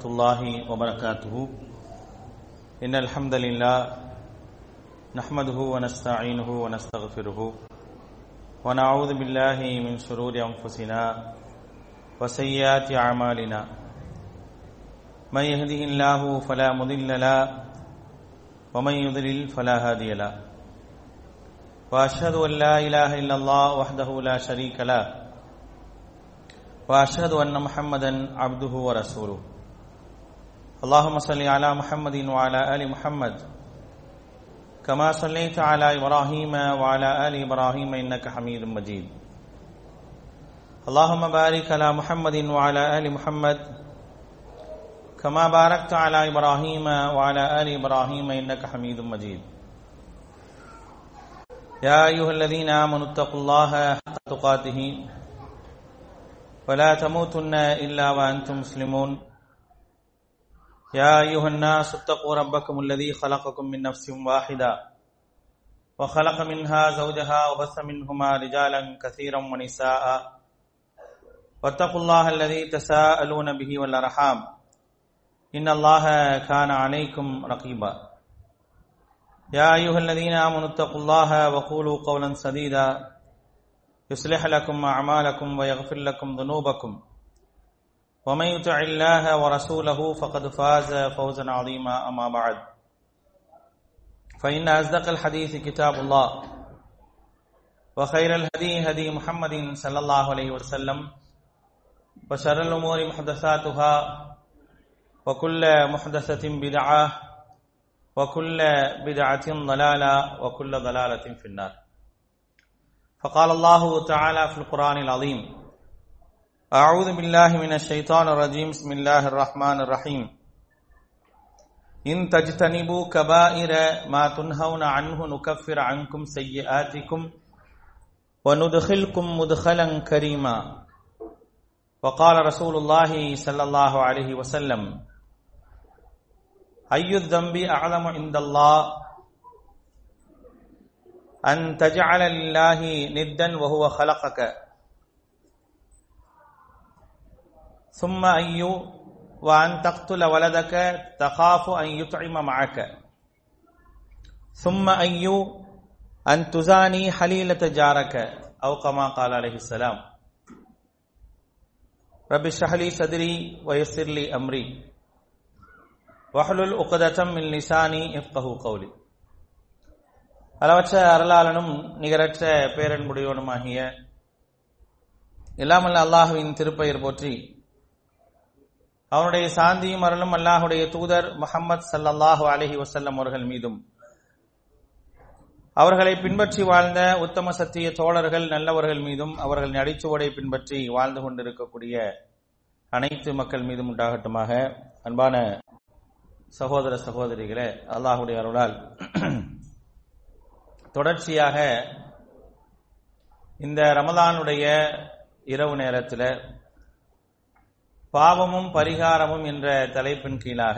ورحمة الله وبركاته إن الحمد لله نحمده ونستعينه ونستغفره ونعوذ بالله من شرور أنفسنا وسيئات أعمالنا من يهده الله فلا مضل له ومن يضلل فلا هادي له وأشهد أن لا إله إلا الله وحده لا شريك له واشهد ان محمدا عبده ورسوله اللهم صل على محمد وعلى ال محمد كما صليت على ابراهيم وعلى ال ابراهيم انك حميد مجيد اللهم بارك على محمد وعلى ال محمد كما باركت على ابراهيم وعلى ال ابراهيم انك حميد مجيد يا ايها الذين امنوا اتقوا الله حق تقاته ولا تموتن إلا وأنتم مسلمون يا أيها الناس اتقوا ربكم الذي خلقكم من نفس واحدة وخلق منها زوجها وبث منهما رجالا كثيرا ونساء واتقوا الله الذي تساءلون به والأرحام إن الله كان عليكم رقيبا يا أيها الذين آمنوا اتقوا الله وقولوا قولا سديدا يصلح لكم أعمالكم ويغفر لكم ذنوبكم ومن يطع الله ورسوله فقد فاز فوزا عظيما أما بعد فإن أصدق الحديث كتاب الله وخير الهدي هدي محمد صلى الله عليه وسلم وشر الأمور محدثاتها وكل محدثة بدعة وكل بدعة ضلالة وكل ضلالة في النار فقال الله تعالى في القرآن العظيم أعوذ بالله من الشيطان الرجيم بسم الله الرحمن الرحيم إن تجتنبوا كبائر ما تنهون عنه نكفر عنكم سيئاتكم وندخلكم مدخلا كريما وقال رسول الله صلى الله عليه وسلم أي الذنب أعظم عند الله أن تجعل لله ندا وهو خلقك ثم أي وأن تقتل ولدك تخاف أن يطعم معك ثم أي أن تزاني حليلة جارك أو كما قال عليه السلام رب اشرح لي صدري ويسر لي أمري واحلل عقدة من لساني يفقه قولي அளவற்ற அருளாளனும் நிகரற்ற பேரன்புடையவனுமாகிய இல்லாமல் அல்லாஹுவின் திருப்பெயர் போற்றி அவனுடைய சாந்தியும் அருளும் அல்லாஹுடைய தூதர் முகமது சல்லல்லாஹு அலஹி வசல்லம் அவர்கள் மீதும் அவர்களை பின்பற்றி வாழ்ந்த உத்தம சத்திய தோழர்கள் நல்லவர்கள் மீதும் அவர்கள் நடிச்சுவடை பின்பற்றி வாழ்ந்து கொண்டிருக்கக்கூடிய அனைத்து மக்கள் மீதும் உண்டாகட்டுமாக அன்பான சகோதர சகோதரிகளே அல்லாஹுடைய அருளால் தொடர்ச்சியாக இந்த ரமதானுடைய இரவு நேரத்தில் பாவமும் பரிகாரமும் என்ற தலைப்பின் கீழாக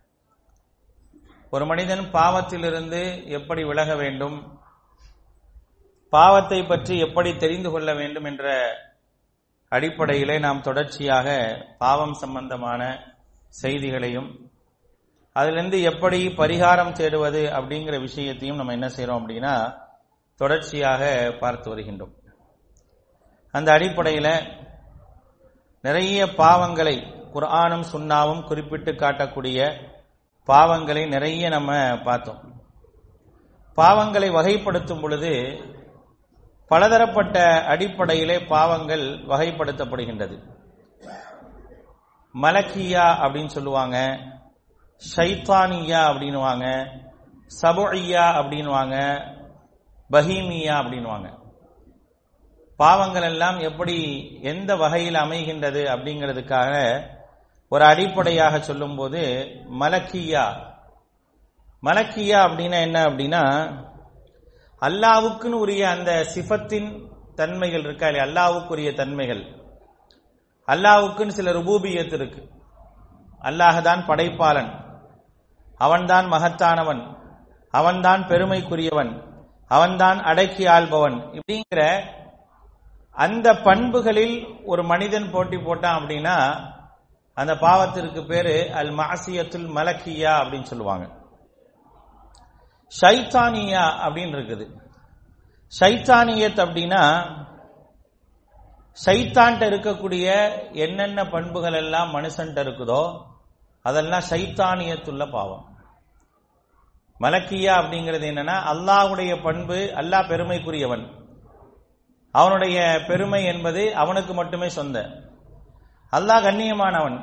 ஒரு மனிதன் பாவத்திலிருந்து எப்படி விலக வேண்டும் பாவத்தை பற்றி எப்படி தெரிந்து கொள்ள வேண்டும் என்ற அடிப்படையிலே நாம் தொடர்ச்சியாக பாவம் சம்பந்தமான செய்திகளையும் அதிலிருந்து எப்படி பரிகாரம் தேடுவது அப்படிங்கிற விஷயத்தையும் நம்ம என்ன செய்யறோம் அப்படின்னா தொடர்ச்சியாக பார்த்து வருகின்றோம் அந்த அடிப்படையில் நிறைய பாவங்களை குரானும் சுண்ணாவும் குறிப்பிட்டு காட்டக்கூடிய பாவங்களை நிறைய நம்ம பார்த்தோம் பாவங்களை வகைப்படுத்தும் பொழுது பலதரப்பட்ட அடிப்படையிலே பாவங்கள் வகைப்படுத்தப்படுகின்றது மலக்கியா அப்படின்னு சொல்லுவாங்க ஷைத்தானியா அப்படின்வாங்க சபுஐயா அப்படின்வாங்க பஹீமியா அப்படின்வாங்க பாவங்கள் எல்லாம் எப்படி எந்த வகையில் அமைகின்றது அப்படிங்கிறதுக்காக ஒரு அடிப்படையாக சொல்லும்போது மலக்கியா மலக்கியா அப்படின்னா என்ன அப்படின்னா அல்லாவுக்குன்னு உரிய அந்த சிஃபத்தின் தன்மைகள் இருக்கா இல்லையா அல்லாவுக்குரிய தன்மைகள் அல்லாவுக்குன்னு சில ருபூபியத்து இருக்கு அல்லாஹதான் படைப்பாளன் அவன்தான் மகத்தானவன் அவன்தான் பெருமைக்குரியவன் அவன்தான் அடக்கி ஆள்பவன் இப்படிங்கிற அந்த பண்புகளில் ஒரு மனிதன் போட்டி போட்டான் அப்படின்னா அந்த பாவத்திற்கு பேரு அல் மாசியத்துல் மலக்கியா அப்படின்னு சொல்லுவாங்க ஷைத்தானியா அப்படின்னு இருக்குது ஷைத்தானியத் அப்படின்னா சைத்தான்ட்ட இருக்கக்கூடிய என்னென்ன பண்புகள் எல்லாம் மனுஷன்ட்ட இருக்குதோ அதெல்லாம் சைத்தானியத்துள்ள பாவம் மலக்கியா அப்படிங்கிறது என்னன்னா அல்லாஹுடைய பண்பு அல்லாஹ் பெருமைக்குரியவன் அவனுடைய பெருமை என்பது அவனுக்கு மட்டுமே சொந்த அல்லாஹ் கண்ணியமானவன்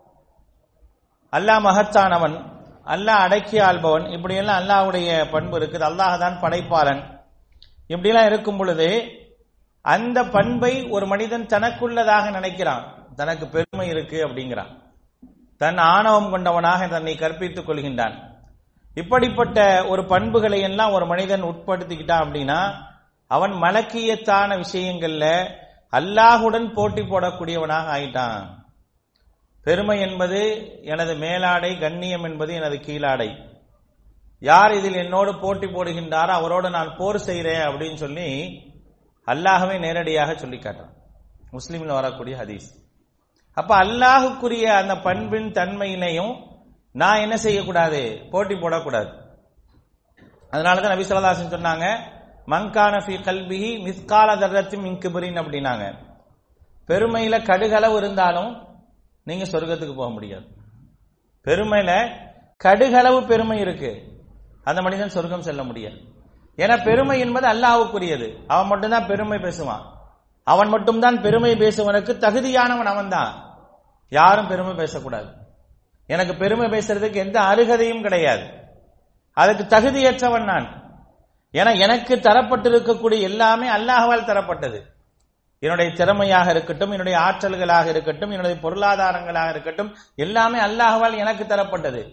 அல்லாஹ் மகத்தானவன் அல்லாஹ் அடக்கி ஆள்பவன் இப்படியெல்லாம் அல்லாஹுடைய பண்பு இருக்குது அல்லாஹ் தான் படைப்பாளன் இப்படியெல்லாம் இருக்கும் பொழுது அந்த பண்பை ஒரு மனிதன் தனக்குள்ளதாக நினைக்கிறான் தனக்கு பெருமை இருக்கு அப்படிங்கிறான் தன் ஆணவம் கொண்டவனாக தன்னை கற்பித்துக் கொள்கின்றான் இப்படிப்பட்ட ஒரு பண்புகளை எல்லாம் ஒரு மனிதன் உட்படுத்திக்கிட்டான் அப்படின்னா அவன் மலக்கியத்தான விஷயங்கள்ல அல்லாஹுடன் போட்டி போடக்கூடியவனாக ஆயிட்டான் பெருமை என்பது எனது மேலாடை கண்ணியம் என்பது எனது கீழாடை யார் இதில் என்னோடு போட்டி போடுகின்றாரோ அவரோடு நான் போர் செய்கிறேன் அப்படின்னு சொல்லி அல்லாஹவே நேரடியாக சொல்லி காட்டுறான் முஸ்லீம்ல வரக்கூடிய ஹதீஸ் அப்ப அல்லாஹுக்குரிய அந்த பண்பின் தன்மையினையும் நான் என்ன செய்யக்கூடாது போட்டி போடக்கூடாது அதனாலதான் நபி சொல்லதாசன் சொன்னாங்க மங்கான ஃபி கல்பிஹி மிஸ்கால தர்ரத்தின் மின்கிபரின் அப்படின்னாங்க பெருமையில கடுகளவு இருந்தாலும் நீங்க சொர்க்கத்துக்கு போக முடியாது பெருமையில கடுகளவு பெருமை இருக்கு அந்த மனிதன் சொர்க்கம் செல்ல முடியாது ஏன்னா பெருமை என்பது அல்லாஹுக்குரியது அவன் மட்டும்தான் பெருமை பேசுவான் அவன் மட்டும்தான் பெருமை பேசுவனுக்கு தகுதியானவன் அவன் தான் யாரும் பெருமை பேசக்கூடாது எனக்கு பெருமை பேசுறதுக்கு எந்த அருகதையும் கிடையாது அதுக்கு தகுதியற்றவன் நான் ஏன்னா எனக்கு தரப்பட்டிருக்கக்கூடிய எல்லாமே அல்லாஹ்வால் தரப்பட்டது என்னுடைய திறமையாக இருக்கட்டும் என்னுடைய ஆற்றல்களாக இருக்கட்டும் என்னுடைய பொருளாதாரங்களாக இருக்கட்டும் எல்லாமே அல்லாஹ்வால் எனக்கு தரப்பட்டது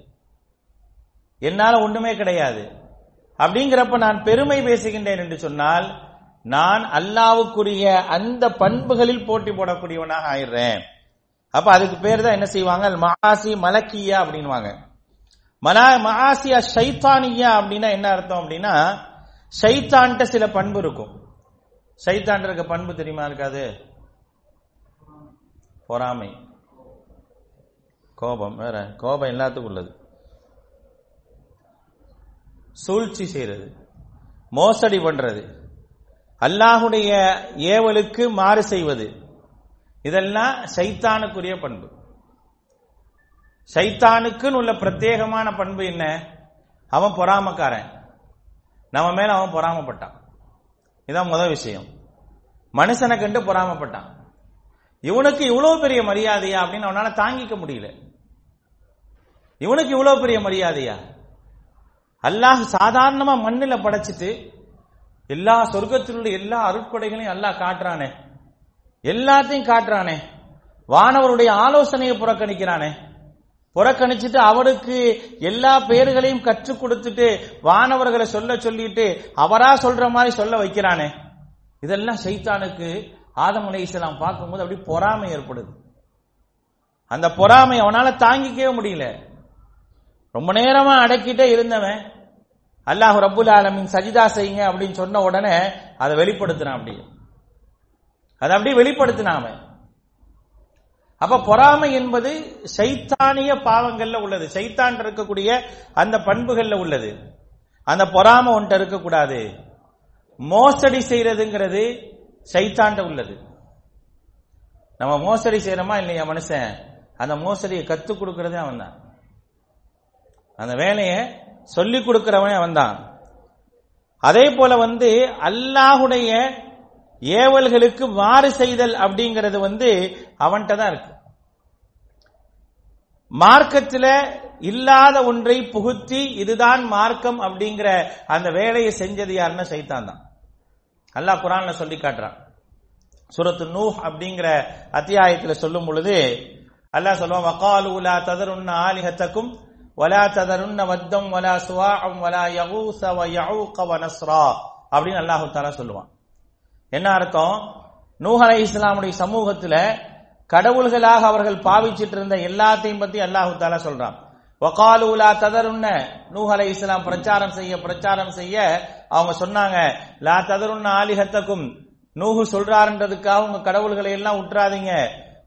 என்னால ஒண்ணுமே கிடையாது அப்படிங்கிறப்ப நான் பெருமை பேசுகின்றேன் என்று சொன்னால் நான் அல்லாவுக்குரிய அந்த பண்புகளில் போட்டி போடக்கூடியவனாக ஆயிடுறேன் அப்ப அதுக்கு பேர் தான் என்ன செய்வாங்க மகாசி மலக்கியா அப்படின்வாங்க மலா மகாசியா ஷைத்தானியா அப்படின்னா என்ன அர்த்தம் அப்படின்னா ஷைத்தான்ட்ட சில பண்பு இருக்கும் ஷைத்தான் இருக்க பண்பு தெரியுமா இருக்காது பொறாமை கோபம் வேற கோபம் எல்லாத்துக்கும் உள்ளது சூழ்ச்சி செய்யறது மோசடி பண்றது அல்லாஹுடைய ஏவலுக்கு மாறு செய்வது இதெல்லாம் சைத்தானுக்குரிய பண்பு சைத்தானுக்குன்னு உள்ள பிரத்யேகமான பண்பு என்ன அவன் பொறாமக்காரன் நம்ம மேல அவன் பொறாமப்பட்டான் இதான் முதல் விஷயம் மனுஷனை கண்டு பொறாமப்பட்டான் இவனுக்கு இவ்வளவு பெரிய மரியாதையா அப்படின்னு அவனால தாங்கிக்க முடியல இவனுக்கு இவ்வளவு பெரிய மரியாதையா அல்லாஹ் சாதாரணமா மண்ணில படைச்சிட்டு எல்லா சொர்க்கத்திலுள்ள எல்லா அருட்கொடைகளையும் அல்லாஹ் காட்டுறானே எல்லாத்தையும் காட்டுறானே வானவருடைய ஆலோசனையை புறக்கணிக்கிறானே புறக்கணிச்சுட்டு அவருக்கு எல்லா பெயர்களையும் கற்றுக் கொடுத்துட்டு வானவர்களை சொல்ல சொல்லிட்டு அவரா சொல்ற மாதிரி சொல்ல வைக்கிறானே இதெல்லாம் சைத்தானுக்கு ஆதம் அலை இஸ்லாம் பார்க்கும்போது அப்படி பொறாமை ஏற்படுது அந்த பொறாமை அவனால தாங்கிக்கவே முடியல ரொம்ப நேரமா அடக்கிட்டே இருந்தவன் அல்லாஹ் ரப்புல் ஆலமின் சஜிதா செய்யுங்க அப்படின்னு சொன்ன உடனே அதை வெளிப்படுத்தினான் அப்படியே அதை அப்படியே வெளிப்படுத்தினான் அவன் அப்ப பொறாமை என்பது சைத்தானிய பாவங்கள்ல உள்ளது சைத்தான் இருக்கக்கூடிய அந்த பண்புகள்ல உள்ளது அந்த பொறாமை ஒன்றை இருக்கக்கூடாது மோசடி செய்யறதுங்கிறது சைத்தாண்ட உள்ளது நம்ம மோசடி செய்யறோமா இல்லையா மனுஷன் அந்த மோசடியை கத்துக் கொடுக்கறதே அவன் தான் அந்த வேலையை சொல்லிக் கொடுக்கிறவனே அவன் தான் அதே போல வந்து அல்லாஹுடைய ஏவல்களுக்கு மாறு செய்தல் அப்படிங்கிறது வந்து அவன்கிட்ட தான் இருக்கு மார்க்கத்தில் இல்லாத ஒன்றை புகுத்தி இதுதான் மார்க்கம் அப்படிங்கிற அந்த வேலையை செஞ்சது யாருன்னா சைத்தான் தான் அல்லாஹ் குரான்ல சொல்லி காட்டுறான் சூரத்து நூஹ் அப்படிங்கிற அத்தியாயத்துல சொல்லும் பொழுது அல்லாஹ் சொல்லுவான் வகாலு லா ததருன்ன ஆலிஹத்தக்கும் வலா ததருன்ன வத்தம் வலா சுவாஅம் வலா யகூச வ யஊக வ நஸ்ரா அப்படின்னு அல்லாஹ் தஆலா சொல்லுவான் என்ன அர்த்தம் நூஹ் அலை இஸ்லாமுடைய சமூகத்துல கடவுள்களாக அவர்கள் பாவிச்சிட்டு இருந்த எல்லாத்தையும் பத்தி அல்லாஹு தாலா சொல்றான் வகாலு லா ததருன்ன நூஹ் அலை இஸ்லாம் பிரச்சாரம் செய்ய பிரச்சாரம் செய்ய அவங்க சொன்னாங்க லா ததருன்ன ஆலிஹத்தக்கும் நூஹு சொல்றாருன்றதுக்காக உங்க கடவுள்களை எல்லாம் உற்றாதீங்க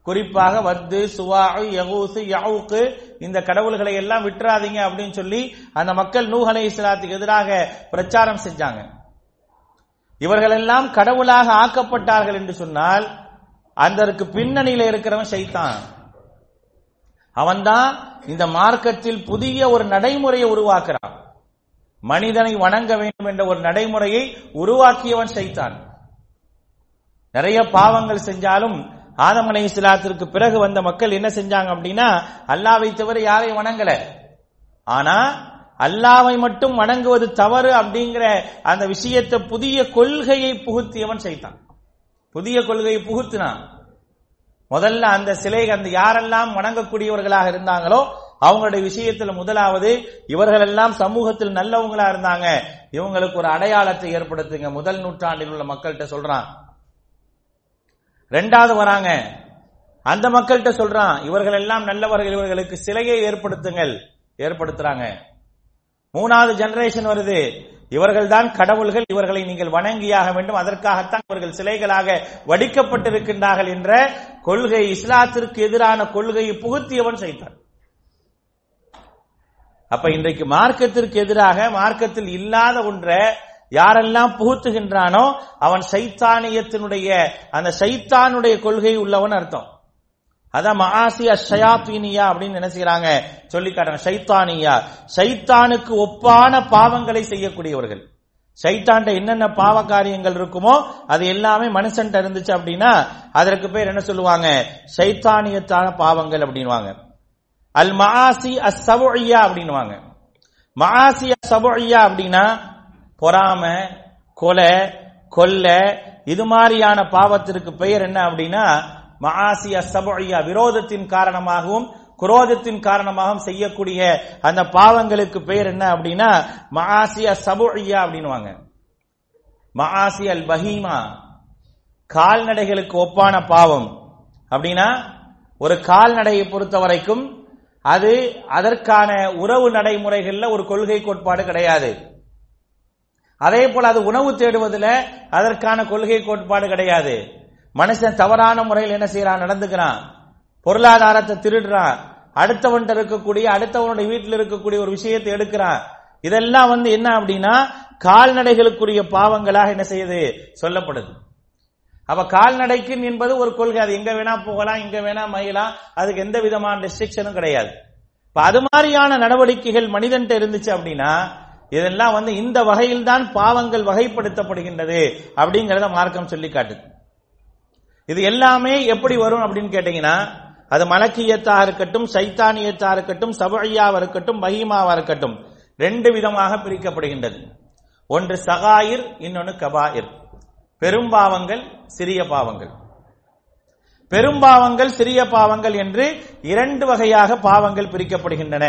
குறிப்பாக வத்து சுவாஉ யகூசு யவுக்கு இந்த கடவுள்களை எல்லாம் விட்டுறாதீங்க அப்படின்னு சொல்லி அந்த மக்கள் நூஹ் அலைஹிஸ்ஸலாத்துக்கு எதிராக பிரச்சாரம் செஞ்சாங்க இவர்களெல்லாம் கடவுளாக ஆக்கப்பட்டார்கள் என்று சொன்னால் அதற்கு பின்னணியில இருக்கிறவன் சைத்தான் அவன்தான் இந்த மார்க்கத்தில் புதிய ஒரு நடைமுறையை உருவாக்குறான் மனிதனை வணங்க வேண்டும் என்ற ஒரு நடைமுறையை உருவாக்கியவன் சைத்தான் நிறைய பாவங்கள் செஞ்சாலும் ஆதம் அலை இஸ்லாத்திற்கு பிறகு வந்த மக்கள் என்ன செஞ்சாங்க அப்படின்னா அல்லாவை தவிர யாரையும் வணங்கல ஆனா அல்லாவை மட்டும் வணங்குவது தவறு அப்படிங்கிற அந்த விஷயத்தை புதிய கொள்கையை புகுத்தியவன் செய்தான் புதிய கொள்கையை புகுத்தினான் முதல்ல அந்த சிலை அந்த யாரெல்லாம் வணங்கக்கூடியவர்களாக இருந்தாங்களோ அவங்களுடைய விஷயத்துல முதலாவது இவர்கள் எல்லாம் சமூகத்தில் நல்லவங்களா இருந்தாங்க இவங்களுக்கு ஒரு அடையாளத்தை ஏற்படுத்துங்க முதல் நூற்றாண்டில் உள்ள மக்கள்கிட்ட சொல்றான் ரெண்டாவது வராங்க அந்த மக்கள்கிட்ட சொல்றான் இவர்கள் எல்லாம் நல்லவர்கள் இவர்களுக்கு சிலையை ஏற்படுத்துங்கள் ஏற்படுத்துறாங்க மூணாவது ஜெனரேஷன் வருது இவர்கள் தான் கடவுள்கள் இவர்களை நீங்கள் வணங்கியாக வேண்டும் அதற்காகத்தான் இவர்கள் சிலைகளாக வடிக்கப்பட்டிருக்கின்றார்கள் என்ற கொள்கை இஸ்லாத்திற்கு எதிரான கொள்கையை புகுத்தியவன் செய்தான் அப்ப இன்றைக்கு மார்க்கத்திற்கு எதிராக மார்க்கத்தில் இல்லாத ஒன்றை யாரெல்லாம் புகுத்துகின்றானோ அவன் சைத்தானியத்தினுடைய அந்த சைத்தானுடைய கொள்கை உள்ளவன் அர்த்தம் அதான் மகாசி அஷயாத்தீனியா அப்படின்னு என்ன செய்யறாங்க சொல்லி காட்டுறாங்க சைத்தானியா சைத்தானுக்கு ஒப்பான பாவங்களை செய்யக்கூடியவர்கள் சைத்தான்ட என்னென்ன பாவ காரியங்கள் இருக்குமோ அது எல்லாமே மனுஷன்ட்ட இருந்துச்சு அப்படின்னா அதற்கு பேர் என்ன சொல்லுவாங்க சைத்தானியத்தான பாவங்கள் அப்படின்வாங்க அல் மகாசி அசபொய்யா அப்படின்வாங்க மகாசி அசபொய்யா அப்படின்னா பொறாம கொலை கொல்ல இது மாதிரியான பாவத்திற்கு பெயர் என்ன அப்படின்னா மகாசி அசபொய்யா விரோதத்தின் காரணமாகவும் குரோதத்தின் காரணமாகவும் செய்யக்கூடிய அந்த பாவங்களுக்கு பெயர் என்ன அப்படின்னா மகாசி அசபொய்யா அப்படின்வாங்க மகாசி அல் பஹீமா கால்நடைகளுக்கு ஒப்பான பாவம் அப்படின்னா ஒரு கால்நடையை பொறுத்த வரைக்கும் அது அதற்கான உறவு நடைமுறைகள்ல ஒரு கொள்கை கோட்பாடு கிடையாது அதே போல அது உணவு தேடுவதில் அதற்கான கொள்கை கோட்பாடு கிடையாது மனுஷன் தவறான முறையில் என்ன செய்யறான் நடந்துக்கிறான் பொருளாதாரத்தை திருடுறான் அடுத்தவன்கிட்ட இருக்கக்கூடிய அடுத்தவனுடைய வீட்டில் இருக்கக்கூடிய ஒரு விஷயத்தை எடுக்கிறான் இதெல்லாம் வந்து என்ன அப்படின்னா கால்நடைகளுக்குரிய பாவங்களாக என்ன செய்யுது சொல்லப்படுது அப்ப கால்நடைக்கு என்பது ஒரு கொள்கை அது எங்க வேணா போகலாம் இங்க வேணா மயிலாம் அதுக்கு எந்த விதமான ரெஸ்ட்ரிக்ஷனும் கிடையாது இப்ப அது மாதிரியான நடவடிக்கைகள் மனிதன்ட்ட இருந்துச்சு அப்படின்னா இதெல்லாம் வந்து இந்த வகையில் தான் பாவங்கள் வகைப்படுத்தப்படுகின்றது அப்படிங்கறத மார்க்கம் சொல்லி காட்டுது இது எல்லாமே எப்படி வரும் அப்படின்னு கேட்டீங்கன்னா அது மலக்கியத்தா இருக்கட்டும் சைத்தானியத்தா இருக்கட்டும் சபழியாவா இருக்கட்டும் பஹீமாவா இருக்கட்டும் ரெண்டு விதமாக பிரிக்கப்படுகின்றது ஒன்று சகாயிர் இன்னொன்று கபாயிர் பெரும்பாவங்கள் சிறிய பாவங்கள் பெரும்பாவங்கள் சிறிய பாவங்கள் என்று இரண்டு வகையாக பாவங்கள் பிரிக்கப்படுகின்றன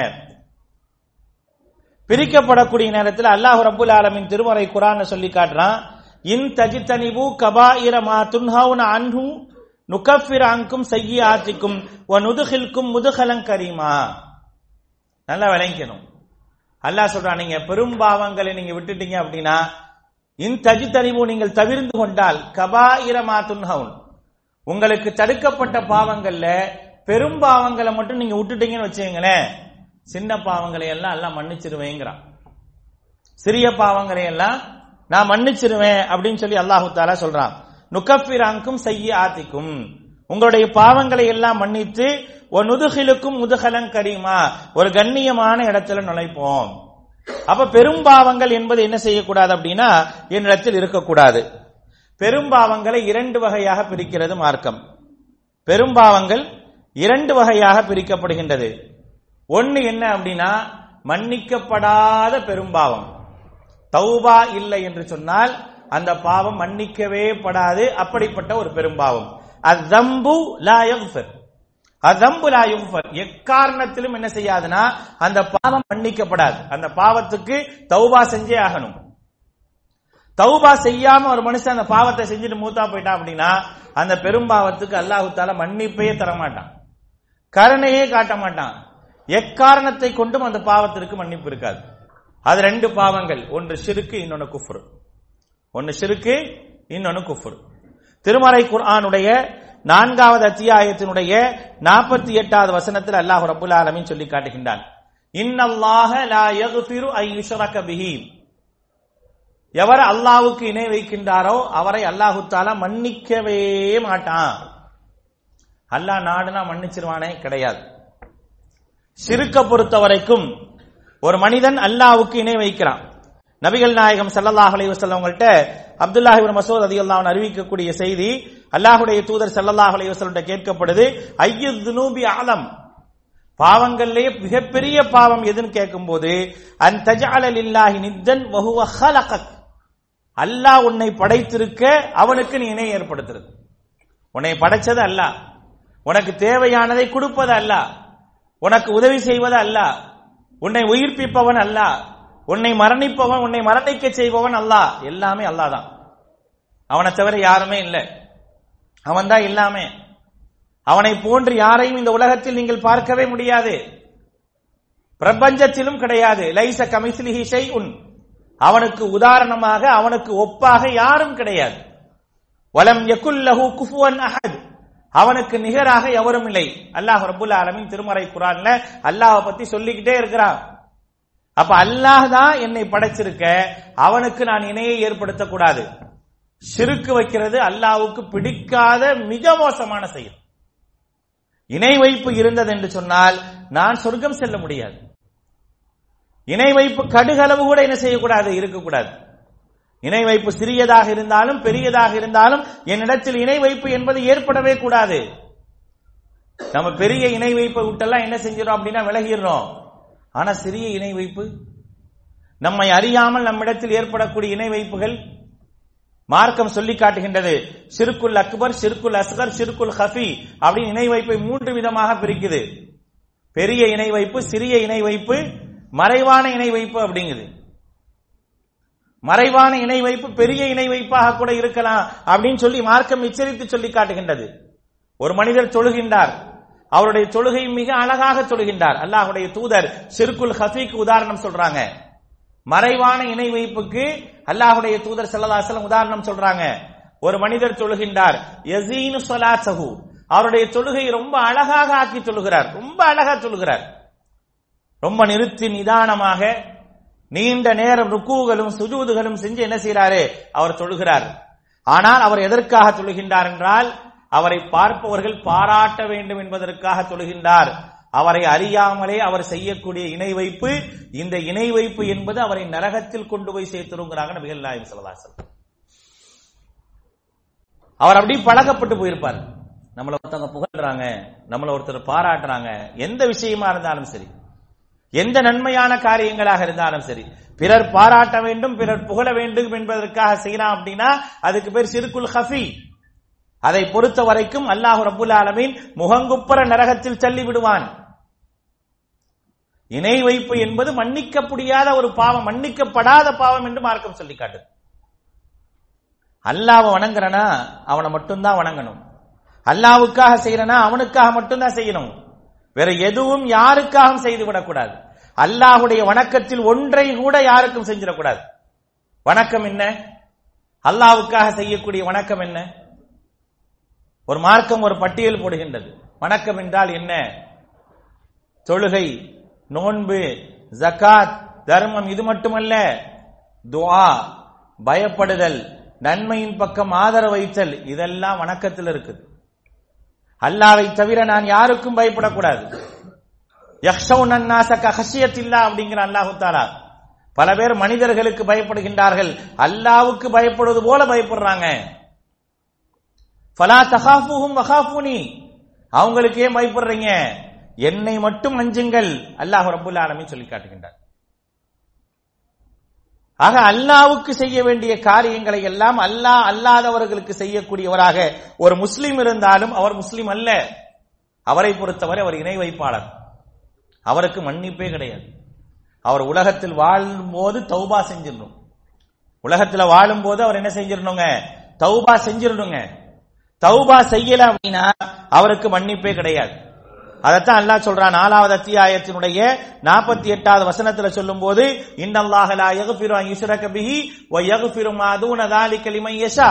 பிரிக்கப்படக்கூடிய நேரத்தில் அல்லாஹ் ரபுல் ஆலமின் திருமறை குரான் சொல்லி காட்டுறான் இன் தஜித்தனிபு கபாயிர மா துன்ஹவுன அன்ஹு நுகஃபிர் அங்கும் செய்ய ஆத்திக்கும் ஒ நுதுகில்கும் முதுகலங் கரீமா நல்லா விளங்கிக்கணும் அல்லாஹ் சொல்றான் நீங்க பெரும்பாவங்களை நீங்க விட்டுட்டீங்க அப்படின்னா இன் தஜித்தனிபு நீங்கள் தவிர்ந்து கொண்டால் கபாயிர மா துன்ஹவுன் உங்களுக்கு தடுக்கப்பட்ட பாவங்கள்ல பெரும் பாவங்களை மட்டும் நீங்க விட்டுட்டீங்கன்னு வச்சுங்களேன் சின்ன பாவங்களை எல்லாம் எல்லாம் மன்னிச்சிருவேங்கிறான் சிறிய பாவங்களை எல்லாம் நான் மன்னிச்சிருவேன் அப்படின்னு சொல்லி அல்லாஹு தாலா சொல்றான் நுகப்பிராங்கும் செய்ய ஆத்திக்கும் உங்களுடைய பாவங்களை எல்லாம் மன்னித்து ஒரு நுதுகிலுக்கும் முதுகலங் கரீமா ஒரு கண்ணியமான இடத்துல நுழைப்போம் அப்ப பெரும்பாவங்கள் என்பது என்ன செய்யக்கூடாது அப்படின்னா என்னிடத்தில் இருக்கக்கூடாது பெரும்பாவங்களை இரண்டு வகையாக பிரிக்கிறது மார்க்கம் பெரும்பாவங்கள் இரண்டு வகையாக பிரிக்கப்படுகின்றது ஒன்னு என்ன அப்படின்னா மன்னிக்கப்படாத பெரும்பாவம் தௌபா இல்லை என்று சொன்னால் அந்த பாவம் மன்னிக்கவே படாது அப்படிப்பட்ட ஒரு பெரும்பாவம் அத்தம்பு லா யக்ஃபிர் அதம்பு லா யுஃபர் எக்காரணத்திலும் என்ன செய்யாதுன்னா அந்த பாவம் மன்னிக்கப்படாது அந்த பாவத்துக்கு தௌபா செஞ்சே ஆகணும் தௌபா செய்யாம ஒரு மனுஷன் அந்த பாவத்தை செஞ்சுட்டு மூத்தா போயிட்டான் அப்படின்னா அந்த பெரும்பாவத்துக்கு அல்லாஹு தால மன்னிப்பையே தர மாட்டான் கருணையே காட்ட மாட்டான் எக்காரணத்தை கொண்டும் அந்த பாவத்திற்கு மன்னிப்பு இருக்காது அது ரெண்டு பாவங்கள் ஒன்று ஷிருக்கு இன்னொன்னு குஃப்ரு ஒன்னு ஷிருக்கு இன்னொன்னு குஃப்ரு திருமறை குர்ஆனுடைய நான்காவது அத்தியாயத்தினுடைய நாற்பத்தி எட்டாவது வசனத்தில் அல்லாஹ் ரபுல் ஆலமின் சொல்லி காட்டுகின்றான் இன்னல்லாஹ லா யக்ஃபிரு ஐ யுஷ்ரக பிஹி எவர் அல்லாஹ்வுக்கு இணை வைக்கின்றாரோ அவரை அல்லாஹு தாலா மன்னிக்கவே மாட்டான் அல்லாஹ் நாடுனா மன்னிச்சிருவானே கிடையாது சிறுக்க பொறுத்த வரைக்கும் ஒரு மனிதன் அல்லாஹ்வுக்கு இணை வைக்கிறான் நபிகள் நாயகம் ஸல்லல்லாஹு அலைஹி வஸல்லம் அவங்கள்ட்ட அப்துல்லாஹ் இப்னு மசூத் ரலியல்லாஹு அன்ஹு அறிவிக்கக்கூடிய செய்தி அல்லாஹ்வுடைய தூதர் ஸல்லல்லாஹு அலைஹி வஸல்லம் கேட்கப்படுது ஐயு துனூபி ஆலம் பாவங்கள்லயே மிகப்பெரிய பாவம் எதுன்னு கேட்கும்போது அன் தஜஅல லில்லாஹி நித்தன் வஹுவ ஹலகக் அல்லாஹ் உன்னை படைத்திருக்க அவனுக்கு நீ இணை ஏற்படுத்துறது உன்னை படைச்சது அல்லாஹ் உனக்கு தேவையானதை கொடுப்பது அல்லாஹ் உனக்கு உதவி செய்வது அல்லாஹ் உன்னை உயிர்ப்பிப்பவன் அல்லாஹ் உன்னை மரணிப்பவன் உன்னை மரணிக்க செய்பவன் அல்லாஹ் எல்லாமே அல்லாஹ் தான் அவனை தவிர யாருமே இல்லை அவன் தான் எல்லாமே அவனை போன்று யாரையும் இந்த உலகத்தில் நீங்கள் பார்க்கவே முடியாது பிரபஞ்சத்திலும் கிடையாது லைச கமிஸ்லிஹி ஷைஉன் அவனுக்கு உதாரணமாக அவனுக்கு ஒப்பாக யாரும் கிடையாது வலம் யகுல்லஹு குஃபுவன் அஹத் அவனுக்கு நிகராக எவரும் இல்லை அல்லாஹ் ரப்புல் ஆலமீன் திருமறை குரான்ல அல்லாஹ் பத்தி சொல்லிக்கிட்டே இருக்கிறான் அப்ப அல்லாஹ் தான் என்னை படைச்சிருக்க அவனுக்கு நான் இணையை ஏற்படுத்தக்கூடாது சிறுக்கு வைக்கிறது அல்லாஹ்வுக்கு பிடிக்காத மிக மோசமான செயல் இணை வைப்பு இருந்தது என்று சொன்னால் நான் சொர்க்கம் செல்ல முடியாது இணை வைப்பு கடுகளவு கூட என்ன செய்யக்கூடாது இருக்கக்கூடாது இணை வைப்பு சிறியதாக இருந்தாலும் பெரியதாக இருந்தாலும் என்னிடத்தில் இணை வைப்பு என்பது ஏற்படவே கூடாது நம்ம பெரிய இணை வைப்பை விட்டெல்லாம் என்ன செஞ்சிடறோம் அப்படின்னா விலகிடுறோம் ஆனா சிறிய இணை வைப்பு நம்மை அறியாமல் நம்மிடத்தில் ஏற்படக்கூடிய இணை வைப்புகள் மார்க்கம் சொல்லி காட்டுகின்றது சிறுக்குல் அக்பர் சிறுக்குல் அஸ்கர் சிறுக்குல் ஹஃபி அப்படின்னு இணை வைப்பை மூன்று விதமாக பிரிக்குது பெரிய இணை வைப்பு சிறிய இணை வைப்பு மறைவான இணை வைப்பு அப்படிங்குது மறைவான இணை வைப்பு பெரிய இணை வைப்பாக கூட இருக்கலாம் அப்படின்னு சொல்லி மார்க்கம் எச்சரித்து சொல்லி காட்டுகின்றது ஒரு மனிதர் தொழுகின்றார் அவருடைய தொழுகை மிக அழகாக தொழுகின்றார் அல்லாஹுடைய தூதர் சிறுக்குல் ஹஃபீக்கு உதாரணம் சொல்றாங்க மறைவான இணை வைப்புக்கு அல்லாஹுடைய தூதர் ஸல்லல்லாஹு உதாரணம் சொல்றாங்க ஒரு மனிதர் தொழுகின்றார் யசீனு ஸலாத்தஹு அவருடைய தொழுகை ரொம்ப அழகாக ஆக்கி தொழுகிறார் ரொம்ப அழகா தொழுகிறார் ரொம்ப நிறுத்தி நிதானமாக நீண்ட நேரம் ருக்கூகளும் சுஜூதுகளும் செஞ்சு என்ன செய்யறாரு அவர் தொழுகிறார் ஆனால் அவர் எதற்காக தொழுகின்றார் என்றால் அவரை பார்ப்பவர்கள் பாராட்ட வேண்டும் என்பதற்காக தொழுகின்றார் அவரை அறியாமலே அவர் செய்யக்கூடிய இணை வைப்பு இந்த இணை வைப்பு என்பது அவரை நரகத்தில் கொண்டு போய் சேர்த்துருங்கிறாங்க நபிகள் நாயம் சொல்லலாசல் அவர் அப்படி பழக்கப்பட்டு போயிருப்பார் நம்மள ஒருத்தவங்க புகழ்றாங்க நம்மள ஒருத்தர் பாராட்டுறாங்க எந்த விஷயமா இருந்தாலும் சரி எந்த நன்மையான காரியங்களாக இருந்தாலும் சரி பிறர் பாராட்ட வேண்டும் பிறர் புகழ வேண்டும் என்பதற்காக செய்யலாம் அப்படின்னா அதுக்கு பேர் சிறுக்குல் ஹஃபி அதை பொறுத்த வரைக்கும் அல்லாஹு ரபுல் ஆலமீன் முகங்குப்புற நரகத்தில் தள்ளி விடுவான் இணை வைப்பு என்பது மன்னிக்க முடியாத ஒரு பாவம் மன்னிக்கப்படாத பாவம் என்று மார்க்கம் சொல்லி காட்டுது அல்லாவை வணங்குறனா அவனை மட்டும்தான் வணங்கணும் அல்லாவுக்காக செய்யறனா அவனுக்காக மட்டும்தான் செய்யணும் வேற எதுவும் யாருக்காகவும் செய்து விடக்கூடாது அல்லாஹுடைய வணக்கத்தில் ஒன்றை கூட யாருக்கும் செஞ்சிடக்கூடாது வணக்கம் என்ன அல்லாவுக்காக செய்யக்கூடிய வணக்கம் என்ன ஒரு மார்க்கம் ஒரு பட்டியல் போடுகின்றது வணக்கம் என்றால் என்ன தொழுகை நோன்பு ஜகாத் தர்மம் இது மட்டுமல்ல துஆ பயப்படுதல் நன்மையின் பக்கம் ஆதரவு வைத்தல் இதெல்லாம் வணக்கத்தில் இருக்குது அல்லாவை தவிர நான் யாருக்கும் பயப்படக்கூடாது ஹஷியத்தில்லா அப்படிங்கிற அல்லாஹு தாலா பல பேர் மனிதர்களுக்கு பயப்படுகின்றார்கள் அல்லாவுக்கு பயப்படுவது போல பயப்படுறாங்க ஃபலா தகாஃபுஹும் வகாஃபூனி அவங்களுக்கு ஏன் பயப்படுறீங்க என்னை மட்டும் அஞ்சுங்கள் அல்லாஹ் ரப்புல் ஆலமீன் சொல்லி காட்டுகின்றார் ஆக அல்லாவுக்கு செய்ய வேண்டிய காரியங்களை எல்லாம் அல்லாஹ் அல்லாதவர்களுக்கு செய்யக்கூடியவராக ஒரு முஸ்லிம் இருந்தாலும் அவர் முஸ்லிம் அல்ல அவரை பொறுத்தவரை அவர் இணை வைப்பாளர் அவருக்கு மன்னிப்பே கிடையாது அவர் உலகத்தில் வாழும் போது தௌபா செஞ்சிடணும் உலகத்துல வாழும் போது அவர் என்ன செஞ்சிடணுங்க தௌபா செஞ்சிடணுங்க தௌபா செய்யல அப்படின்னா அவருக்கு மன்னிப்பே கிடையாது அதைத்தான் அல்லாஹ் சொல்றான் நாலாவது அத்தியாயத்தினுடைய நாற்பத்தி எட்டாவது வசனத்துல சொல்லும் போது இன்னல்லாஹ லா யக்ஃபிரு அன் யுஷ்ரக பிஹி வ யக்ஃபிரு மா தூன ذلك லிமன் யஷா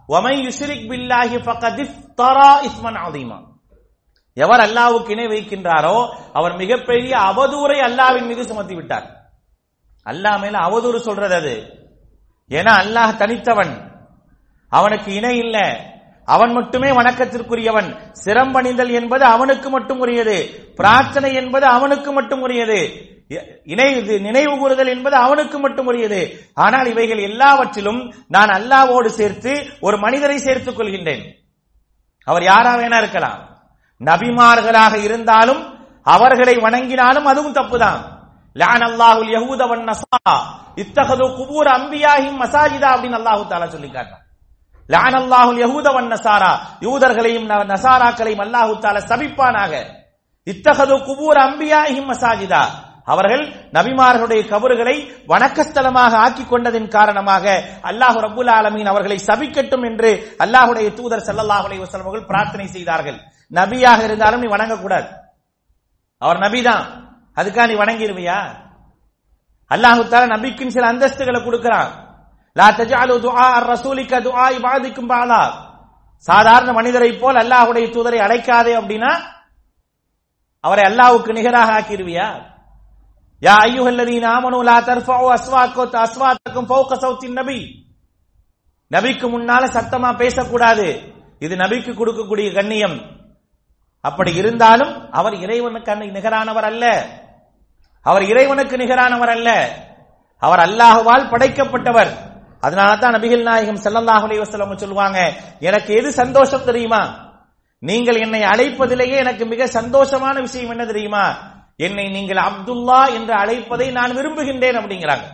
وَمَن يُشْرِكْ بِاللَّهِ فَقَدِ افْتَرَى إِثْمًا عَظِيمًا எவர் அல்லாஹ்வுக்கு இணை வைக்கின்றாரோ அவர் மிகப்பெரிய அவதூறை அல்லாஹ்வின் மீது சுமத்தி விட்டார் அல்லாஹ் மேல அவதூறு சொல்றது அது ஏன்னா அல்லாஹ் தனித்தவன் அவனுக்கு இணை இல்ல அவன் மட்டுமே வணக்கத்திற்குரியவன் சிரம்பணிதல் என்பது அவனுக்கு மட்டும் உரியது பிரார்த்தனை என்பது அவனுக்கு மட்டும் உரியது இணை இது நினைவு கூறுதல் என்பது அவனுக்கு மட்டும் உரியது ஆனால் இவைகள் எல்லாவற்றிலும் நான் அல்லாவோடு சேர்த்து ஒரு மனிதரை சேர்த்துக் கொள்கின்றேன் அவர் யாரா வேணா இருக்கலாம் நபிமார்களாக இருந்தாலும் அவர்களை வணங்கினாலும் அதுவும் தப்புதான் லான் அல்லாஹுல் யஹூத வன் நஸா இத்தகது குபூர் அம்பியாஹிம் மசாஜிதா அப்படின்னு அல்லாஹு தாலா சொல்லி காட்டுறான் லான் அல்லாஹுல் யஹூத வன் நசாரா யூதர்களையும் ந- நசாராக்களையும் அல்லாஹு தாலா சபிப்பானாக இத்தகது குபூர் அம்பியாஹிம் மசாஜிதா அவர்கள் நபிமார்களுடைய கபறுகளை வணக்கஸ்தலமாக ஆக்கிக் கொண்டதின் காரணமாக அல்லாஹ் ரப்புல் ஆலமீன் அவர்களை சபிக்கட்டும் என்று அல்லாஹுடைய தூதர் ஸல்லல்லாஹு அலைஹி வஸல்லம் அவர்கள் பிரார்த்தனை செய்தார்கள் நபியாக இருந்தாலும் நீ வணங்கக்கூடாது அவர் நபிதான் அதுக்காக நீ வணங்கிருவியா அல்லாஹு தாலா நபிக்கும் சில அந்தஸ்துகளை கொடுக்கிறான் லா தஜஅலு துஆ ar-ரசூலிக துஆ இபாதிக்கும் பாலா சாதாரண மனிதரை போல் அல்லாஹ்வுடைய தூதரை அழைக்காதே அப்படின்னா அவரை அல்லாஹ்வுக்கு நிகராக ஆக்கிருவியா யா ஐயுஹல்லதீன ஆமனு லா தர்ஃபஉ அஸ்வாத்தக்கும் அஸ்வாத்தக்கும் ஃபௌக சௌத்தின் நபி நபிக்கு முன்னால சத்தமா பேசக்கூடாது இது நபிக்கு கொடுக்கக்கூடிய கண்ணியம் அப்படி இருந்தாலும் அவர் இறைவனுக்கு அன்னை நிகரானவர் அல்ல அவர் இறைவனுக்கு நிகரானவர் அல்ல அவர் அல்லாஹுவால் படைக்கப்பட்டவர் அதனால தான் நபிகள் நாயகம் ஸல்லல்லாஹு அலைஹி வஸல்லம் சொல்லுவாங்க எனக்கு எது சந்தோஷம் தெரியுமா நீங்கள் என்னை அழைப்பதிலேயே எனக்கு மிக சந்தோஷமான விஷயம் என்ன தெரியுமா என்னை நீங்கள் அப்துல்லா என்று அழைப்பதை நான் விரும்புகின்றேன் அப்படிங்கிறாங்க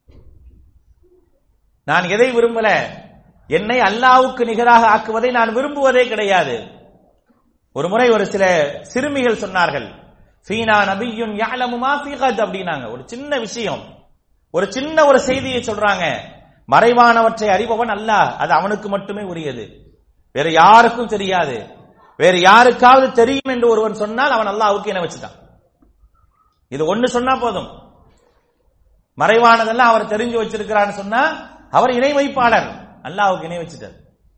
நான் எதை விரும்பல என்னை அல்லாஹ்வுக்கு நிகராக ஆக்குவதை நான் விரும்புவதே கிடையாது ஒரு முறை ஒரு சில சிறுமிகள் சொன்னார்கள் ஃபீனா நபியுன் யஅலமு மா ஃபீ கத் அப்படின்னாங்க ஒரு சின்ன விஷயம் ஒரு சின்ன ஒரு செய்தியை சொல்றாங்க மறைவானவற்றை அறிபவன் அல்லாஹ் அது அவனுக்கு மட்டுமே உரியது வேற யாருக்கும் தெரியாது வேற யாருக்காவது தெரியும் என்று ஒருவன் சொன்னால் அவன் அல்லாஹ்வுக்கு என வச்சுட்டான் இது ஒண்ணு சொன்னா போதும் மறைவானதெல்லாம் அவர் தெரிஞ்சு வச்சிருக்கிறான்னு சொன்னா அவர் இணை வைப்பாளர் அல்லாஹ்வுக்கு இணை வச்சுட்டார்